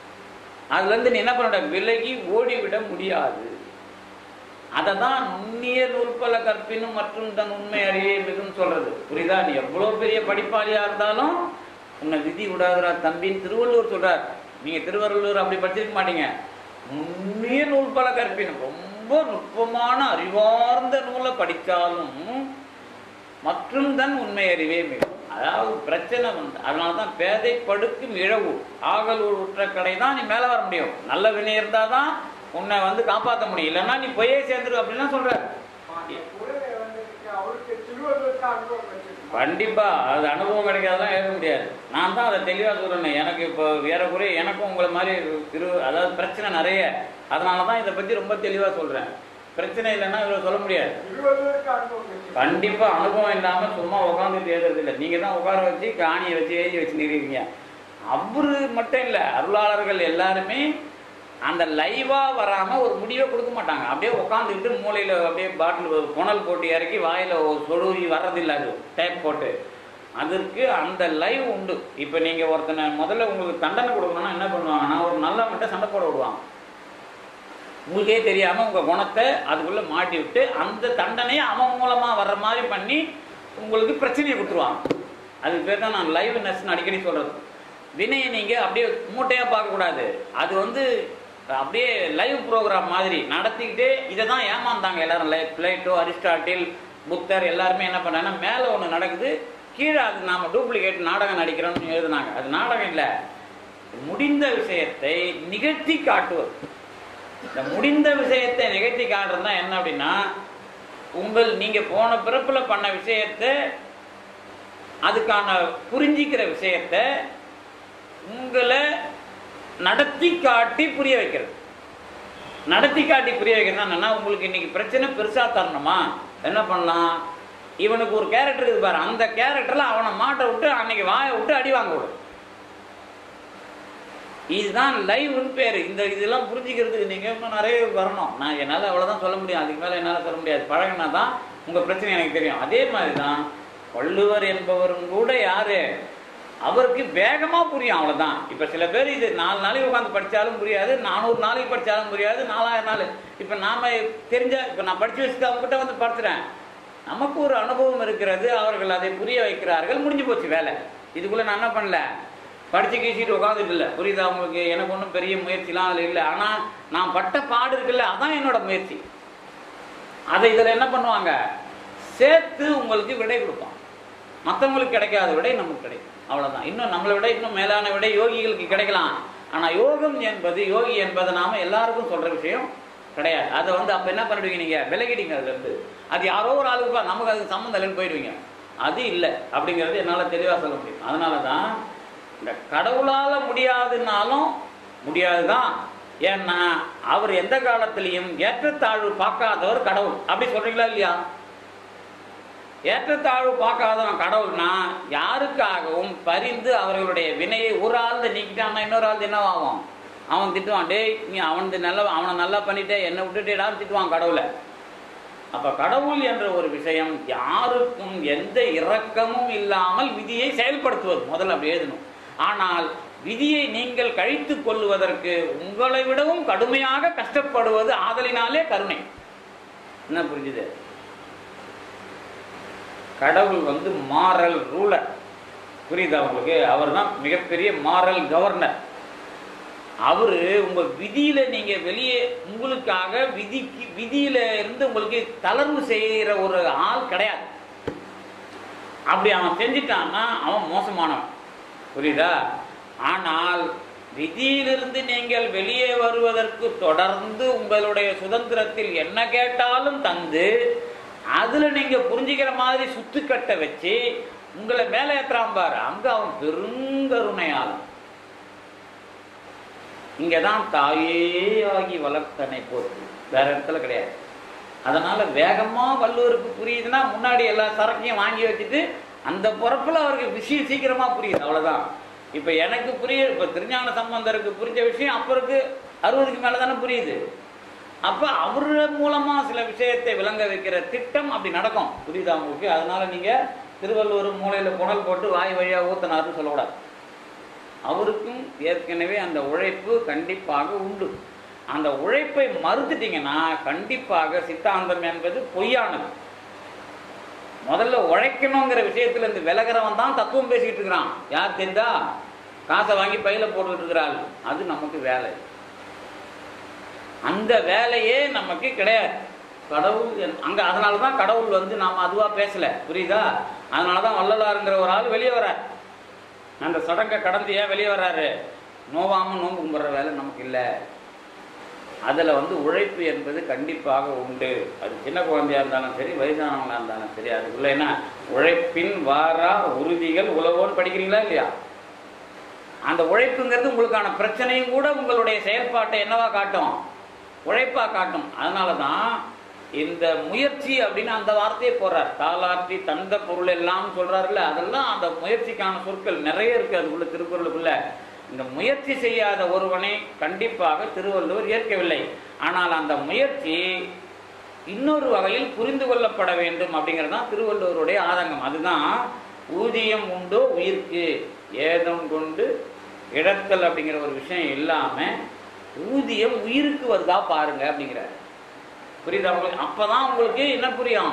அதுல இருந்து நீ என்ன பண்ண விலகி ஓடிவிட முடியாது அதை தான் நுண்ணிய நூற்பல கற்பினும் மற்றும் தன் உண்மை அறிய மிகுன்னு சொல்றது புரியுதா நீ எவ்வளவு பெரிய படிப்பாளியா இருந்தாலும் உன்னை விதி விடாதுடா தம்பின்னு திருவள்ளுவர் சொல்றார் நீங்க திருவள்ளுவர் அப்படி படிச்சிருக்க மாட்டீங்க நுண்ணிய நூற்பல கற்பினும் ரொம்ப நுட்பமான அறிவார்ந்த நூலை படித்தாலும் மற்றும் தன் உண்மை அறிவே மிகும் அதாவது பிரச்சனை வந்து அதனால தான் பேதை படுக்கும் இழவு ஆகல் உற்ற கடை தான் நீ மேலே வர முடியும் நல்ல வினை இருந்தால் தான் உன்னை வந்து காப்பாற்ற முடியும் இல்லைன்னா நீ பொய்யே சேர்ந்துரு அப்படின்னா சொல்ற குழந்தை வந்திருக்கு அவருக்கு திருவள்ளுவருக்கு அனுபவம் வச்சிருக்கு கண்டிப்பா அது அனுபவம் கிடைக்காதெல்லாம் எழுத முடியாது நான் தான் அதை தெளிவா சொல்றேன் எனக்கு இப்போ வேற குறை எனக்கும் உங்களை மாதிரி திரு அதாவது பிரச்சனை நிறைய அதனால தான் இதை பத்தி ரொம்ப தெளிவா சொல்றேன் பிரச்சனை இல்லைன்னா இவ்வளவு சொல்ல முடியாது திருவள்ளுவருக்கு அனுபவம் வச்சிருக்கு கண்டிப்பா அனுபவம் இல்லாம சும்மா உட்காந்துட்டு எழுதுறது இல்லை நீங்க தான் உட்கார வச்சு காணியை வச்சு எழுதி வச்சு நிற்கிறீங்க அவரு மட்டும் இல்லை அருளாளர்கள் எல்லாருமே அந்த லைவா வராம ஒரு முடிவை கொடுக்க மாட்டாங்க அப்படியே உட்காந்துக்கிட்டு மூலையில அப்படியே பாட்டில் புனல் போட்டு இறக்கி வாயில ஒரு சொடுவி வர்றதில்லை அது டேப் போட்டு அதற்கு அந்த லைவ் உண்டு இப்போ நீங்க ஒருத்தனை முதல்ல உங்களுக்கு தண்டனை கொடுக்கணும்னா என்ன பண்ணுவாங்கன்னா ஒரு நல்ல மட்டும் சண்டை போட விடுவாங்க உங்களுக்கே தெரியாம உங்க குணத்தை அதுக்குள்ள மாட்டி விட்டு அந்த தண்டனையை அவன் மூலமா வர்ற மாதிரி பண்ணி உங்களுக்கு பிரச்சனையை கொடுத்துருவாங்க அதுக்கு பேர் தான் நான் லைவ் நெஸ்ன்னு அடிக்கடி சொல்றது வினையை நீங்க அப்படியே மூட்டையா பார்க்க கூடாது அது வந்து அப்படியே லைவ் ப்ரோக்ராம் மாதிரி நடத்திக்கிட்டே இதை தான் ஏமாந்தாங்க எல்லாரும் லை பிளேட்டோ அரிஸ்டாட்டில் புத்தர் எல்லாருமே என்ன பண்ணாங்கன்னா மேலே ஒன்று நடக்குது கீழே அது நாம டூப்ளிகேட் நாடகம் நடிக்கிறோம்னு எழுதுனாங்க அது நாடகம் இல்லை முடிந்த விஷயத்தை நிகழ்த்தி காட்டுவது இந்த முடிந்த விஷயத்தை நிகழ்த்தி காட்டுறது தான் என்ன அப்படின்னா உங்கள் நீங்க போன பிறப்புல பண்ண விஷயத்தை அதுக்கான புரிஞ்சிக்கிற விஷயத்தை உங்களை நடத்தி காட்டி புரிய வைக்கிறது நடத்தி காட்டி புரிய வைக்கிறது என்னன்னா உங்களுக்கு இன்னைக்கு பிரச்சனை பெருசா தரணுமா என்ன பண்ணலாம் இவனுக்கு ஒரு கேரக்டர் இருக்குது பாரு அந்த கேரக்டர்ல அவனை மாட்ட விட்டு அன்னைக்கு வாயை விட்டு அடி வாங்க விடும் இதுதான் லைவ்னு பேர் இந்த இதெல்லாம் புரிஞ்சுக்கிறதுக்கு நீங்கள் இன்னும் நிறைய வரணும் நான் என்னால் அவ்வளோதான் சொல்ல முடியும் அதுக்கு மேலே என்னால் சொல்ல முடியாது பழகினா தான் உங்கள் பிரச்சனை எனக்கு தெரியும் அதே மாதிரி தான் வள்ளுவர் என்பவரும் கூட யாரு அவருக்கு வேகமாக புரியும் அவ்வளோதான் இப்போ சில பேர் இது நாலு நாளைக்கு உட்காந்து படித்தாலும் புரியாது நானூறு நாளைக்கு படித்தாலும் புரியாது நாலாயிரம் நாள் இப்போ நாம் தெரிஞ்ச இப்போ நான் படித்து வச்சுட்டு அவங்ககிட்ட வந்து படிச்சுறேன் நமக்கு ஒரு அனுபவம் இருக்கிறது அவர்கள் அதை புரிய வைக்கிறார்கள் முடிஞ்சு போச்சு வேலை இதுக்குள்ளே நான் என்ன பண்ணல படிச்சு கீச்சிட்டு உட்காந்துட்டு இல்லை புரியுதா உங்களுக்கு எனக்கு ஒன்றும் பெரிய முயற்சிலாம் அதில் இல்லை ஆனால் நான் பட்ட பாடு இருக்குல்ல அதான் என்னோட முயற்சி அதை இதில் என்ன பண்ணுவாங்க சேர்த்து உங்களுக்கு விடை கொடுப்பான் மற்றவங்களுக்கு கிடைக்காத விடை நமக்கு கிடைக்கும் அவ்வளோதான் இன்னும் நம்மளை விட இன்னும் மேலான விடை யோகிகளுக்கு கிடைக்கலாம் ஆனால் யோகம் என்பது யோகி என்பதை நாம எல்லாருக்கும் சொல்ற விஷயம் கிடையாது அதை வந்து அப்போ என்ன பண்ணிடுவீங்க நீங்கள் விலகிடுங்க அதுலேருந்து அது யாரோ ஒரு ஆளுக்கு பா- நமக்கு அதுக்கு சம்மந்தம் இல்லைன்னு போயிடுவீங்க அது இல்லை அப்படிங்கிறது என்னால் தெளிவாக சொல்ல முடியும் அதனால தான் இந்த கடவுளால் முடியாதுன்னாலும் முடியாதுதான் ஏன்னா அவர் எந்த காலத்திலையும் ஏற்றத்தாழ்வு பார்க்காதவர் கடவுள் அப்படி சொல்றீங்களா இல்லையா ஏற்றத்தாழ்வு பார்க்காதவன் கடவுள்னா யாருக்காகவும் பரிந்து அவர்களுடைய வினையை ஒரு ஆள்த நீக்கிட்டான்னா இன்னொரு ஆள் என்னவாகும் அவன் திட்டுவான் டேய் நீ அவனுக்கு நல்லா அவனை நல்லா பண்ணிட்டே என்னை விட்டுட்டேடான்னு திட்டுவான் கடவுளை அப்ப கடவுள் என்ற ஒரு விஷயம் யாருக்கும் எந்த இரக்கமும் இல்லாமல் விதியை செயல்படுத்துவது முதல்ல அப்படி எழுதணும் ஆனால் விதியை நீங்கள் கழித்துக் கொள்வதற்கு உங்களை விடவும் கடுமையாக கஷ்டப்படுவது ஆதலினாலே கருணை என்ன புரிஞ்சுது கடவுள் வந்து மாரல் ரூலர் புரியுதா உங்களுக்கு அவர் தான் மிகப்பெரிய மாரல் கவர்னர் அவரு உங்க விதியில நீங்க வெளியே உங்களுக்காக விதிக்கு விதியில இருந்து உங்களுக்கு தளர்வு செய்யற ஒரு ஆள் கிடையாது அப்படி அவன் செஞ்சிட்டான்னா அவன் மோசமானவன் புரியுதா ஆனால் விதியிலிருந்து நீங்கள் வெளியே வருவதற்கு தொடர்ந்து உங்களுடைய சுதந்திரத்தில் என்ன கேட்டாலும் தந்து அதுல நீங்க புரிஞ்சுக்கிற மாதிரி சுத்துக்கட்டை வச்சு உங்களை மேலே ஏத்துறான் பாரு அங்க அவன் பெருங்கருணையாளன் இங்கே தான் தாயே ஆகி வளர்த்தனை போட்டு வேற இடத்துல கிடையாது அதனால வேகமா வள்ளுவருக்கு புரியுதுன்னா முன்னாடி எல்லா சரக்கையும் வாங்கி வச்சுட்டு அந்த பொறப்புல அவருக்கு விஷயம் சீக்கிரமா புரியுது அவ்வளவுதான் இப்ப எனக்கு புரிய இப்ப திருஞான சம்பந்தருக்கு புரிஞ்ச விஷயம் அப்பருக்கு அறுபதுக்கு மேல தானே புரியுது அப்ப அவர் மூலமா சில விஷயத்தை விளங்க வைக்கிற திட்டம் அப்படி நடக்கும் புரியுதா உங்களுக்கு அதனால நீங்க திருவள்ளுவர் மூலையில புனல் போட்டு வாய் வழியா ஊத்தினாருன்னு சொல்லக்கூடாது அவருக்கும் ஏற்கனவே அந்த உழைப்பு கண்டிப்பாக உண்டு அந்த உழைப்பை மறுத்துட்டீங்கன்னா கண்டிப்பாக சித்தாந்தம் என்பது பொய்யானது முதல்ல உழைக்கணுங்கிற விஷயத்துல இருந்து விலகிறவன் தான் தத்துவம் பேசிக்கிட்டு இருக்கிறான் யார் தெரிந்தா காசை வாங்கி பையில போட்டுக்கிட்டு இருக்கிறாள் அது நமக்கு வேலை அந்த வேலையே நமக்கு கிடையாது கடவுள் என்- அங்க அதனால தான் கடவுள் வந்து நாம அதுவா பேசல புரியுதா அதனால தான் வள்ளலாருங்கிற ஒரு ஆள் வெளியே வர்றார் அந்த சடங்கை கடந்து ஏன் வெளியே வர்றாரு நோவாம நோம்பு கும்பிட்ற வேலை நமக்கு இல்லை அதுல வந்து உழைப்பு என்பது கண்டிப்பாக உண்டு அது சின்ன குழந்தையா இருந்தாலும் சரி வயசானவங்களா இருந்தாலும் சரி அதுக்குள்ள என்ன உழைப்பின் வாரா உறுதிகள் உழவோன்னு படிக்கிறீங்களா இல்லையா அந்த உழைப்புங்கிறது உங்களுக்கான பிரச்சனையும் கூட உங்களுடைய செயல்பாட்டை என்னவா காட்டும் உழைப்பா காட்டும் அதனால தான் இந்த முயற்சி அப்படின்னு அந்த வார்த்தையை போடுறார் தாளாற்றி தந்த பொருள் எல்லாம் சொல்றாருல்ல அதெல்லாம் அந்த முயற்சிக்கான சொற்கள் நிறைய இருக்கு அதுக்குள்ள திருக்குறளுக்குள்ள இந்த முயற்சி செய்யாத ஒருவனை கண்டிப்பாக திருவள்ளுவர் ஏற்கவில்லை ஆனால் அந்த முயற்சி இன்னொரு வகையில் புரிந்து கொள்ளப்பட வேண்டும் அப்படிங்கிறது தான் திருவள்ளுவருடைய ஆதங்கம் அதுதான் ஊதியம் உண்டோ உயிர்க்கு ஏதம் கொண்டு இடத்தல் அப்படிங்கிற ஒரு விஷயம் இல்லாம ஊதியம் உயிருக்கு வருதா பாருங்க அப்படிங்கிறார் புரியுதா உங்களுக்கு அப்பதான் உங்களுக்கு என்ன புரியும்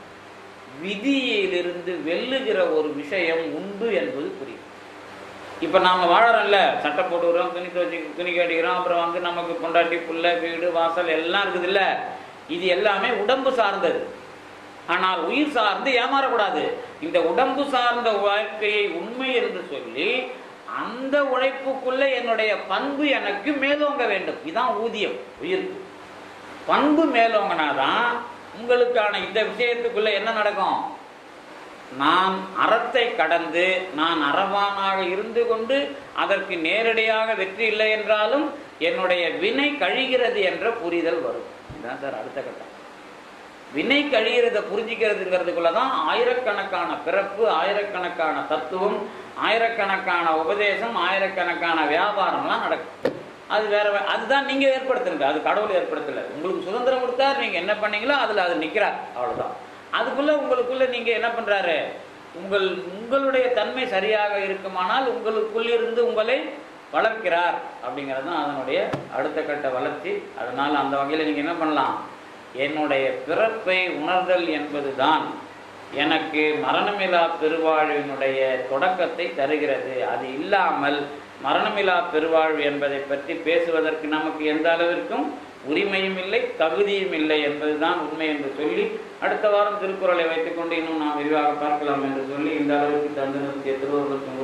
விதியிலிருந்து வெல்லுகிற ஒரு விஷயம் உண்டு என்பது புரியும் இப்ப நாம வாழறோம்ல சட்டை போட்டுக்கிறோம் துணி துவச்சி துணி கட்டிக்கிறோம் அப்புறம் வந்து நமக்கு பொண்டாட்டி புள்ள வீடு வாசல் எல்லாம் இருக்குது இல்ல இது எல்லாமே உடம்பு சார்ந்தது ஆனால் உயிர் சார்ந்து ஏமாறக்கூடாது இந்த உடம்பு சார்ந்த வாழ்க்கையை உண்மை என்று சொல்லி அந்த உழைப்புக்குள்ள என்னுடைய பண்பு எனக்கு மேலோங்க வேண்டும் இதுதான் ஊதியம் உயிருக்கு பண்பு மேலோங்கினாதான் உங்களுக்கான இந்த விஷயத்துக்குள்ள என்ன நடக்கும் நான் அறத்தை கடந்து நான் அறவானாக இருந்து கொண்டு அதற்கு நேரடியாக வெற்றி இல்லை என்றாலும் என்னுடைய வினை கழிகிறது என்ற புரிதல் வரும் இதுதான் சார் அடுத்த கட்டம் வினை கழிகிறத புரிஞ்சுக்கிறதுங்கிறதுக்குள்ள தான் ஆயிரக்கணக்கான பிறப்பு ஆயிரக்கணக்கான தத்துவம் ஆயிரக்கணக்கான உபதேசம் ஆயிரக்கணக்கான வியாபாரம்லாம் நடக்கும் அது வேற வே- அதுதான் நீங்க ஏற்படுத்துங்க அது கடவுள் ஏற்படுத்தல உங்களுக்கு சுதந்திரம் கொடுத்தா நீங்க என்ன பண்ணீங்களோ அதுல அது நிக்கிறார் அவ்வளவுதான் அதுக்குள்ள உங்களுக்குள்ள நீங்க என்ன பண்றாரு உங்கள் உங்களுடைய தன்மை சரியாக இருக்குமானால் உங்களுக்குள் இருந்து உங்களை வளர்க்கிறார் அப்படிங்கிறது தான் அதனுடைய அடுத்த கட்ட வளர்ச்சி அதனால அந்த வகையில் நீங்க என்ன பண்ணலாம் என்னுடைய பிறப்பை உணர்தல் என்பதுதான் எனக்கு மரணமிலா பெருவாழ்வினுடைய தொடக்கத்தை தருகிறது அது இல்லாமல் மரணமிலா பெருவாழ்வு என்பதை பற்றி பேசுவதற்கு நமக்கு எந்த அளவிற்கும் உரிமையும் இல்லை தகுதியும் இல்லை என்பதுதான் உண்மை என்று சொல்லி அடுத்த வாரம் திருக்குறளை வைத்துக்கொண்டு இன்னும் நாம் விரிவாக பார்க்கலாம் என்று சொல்லி இந்த அளவுக்கு தந்து நிறுத்திய திருவள்ளுவர்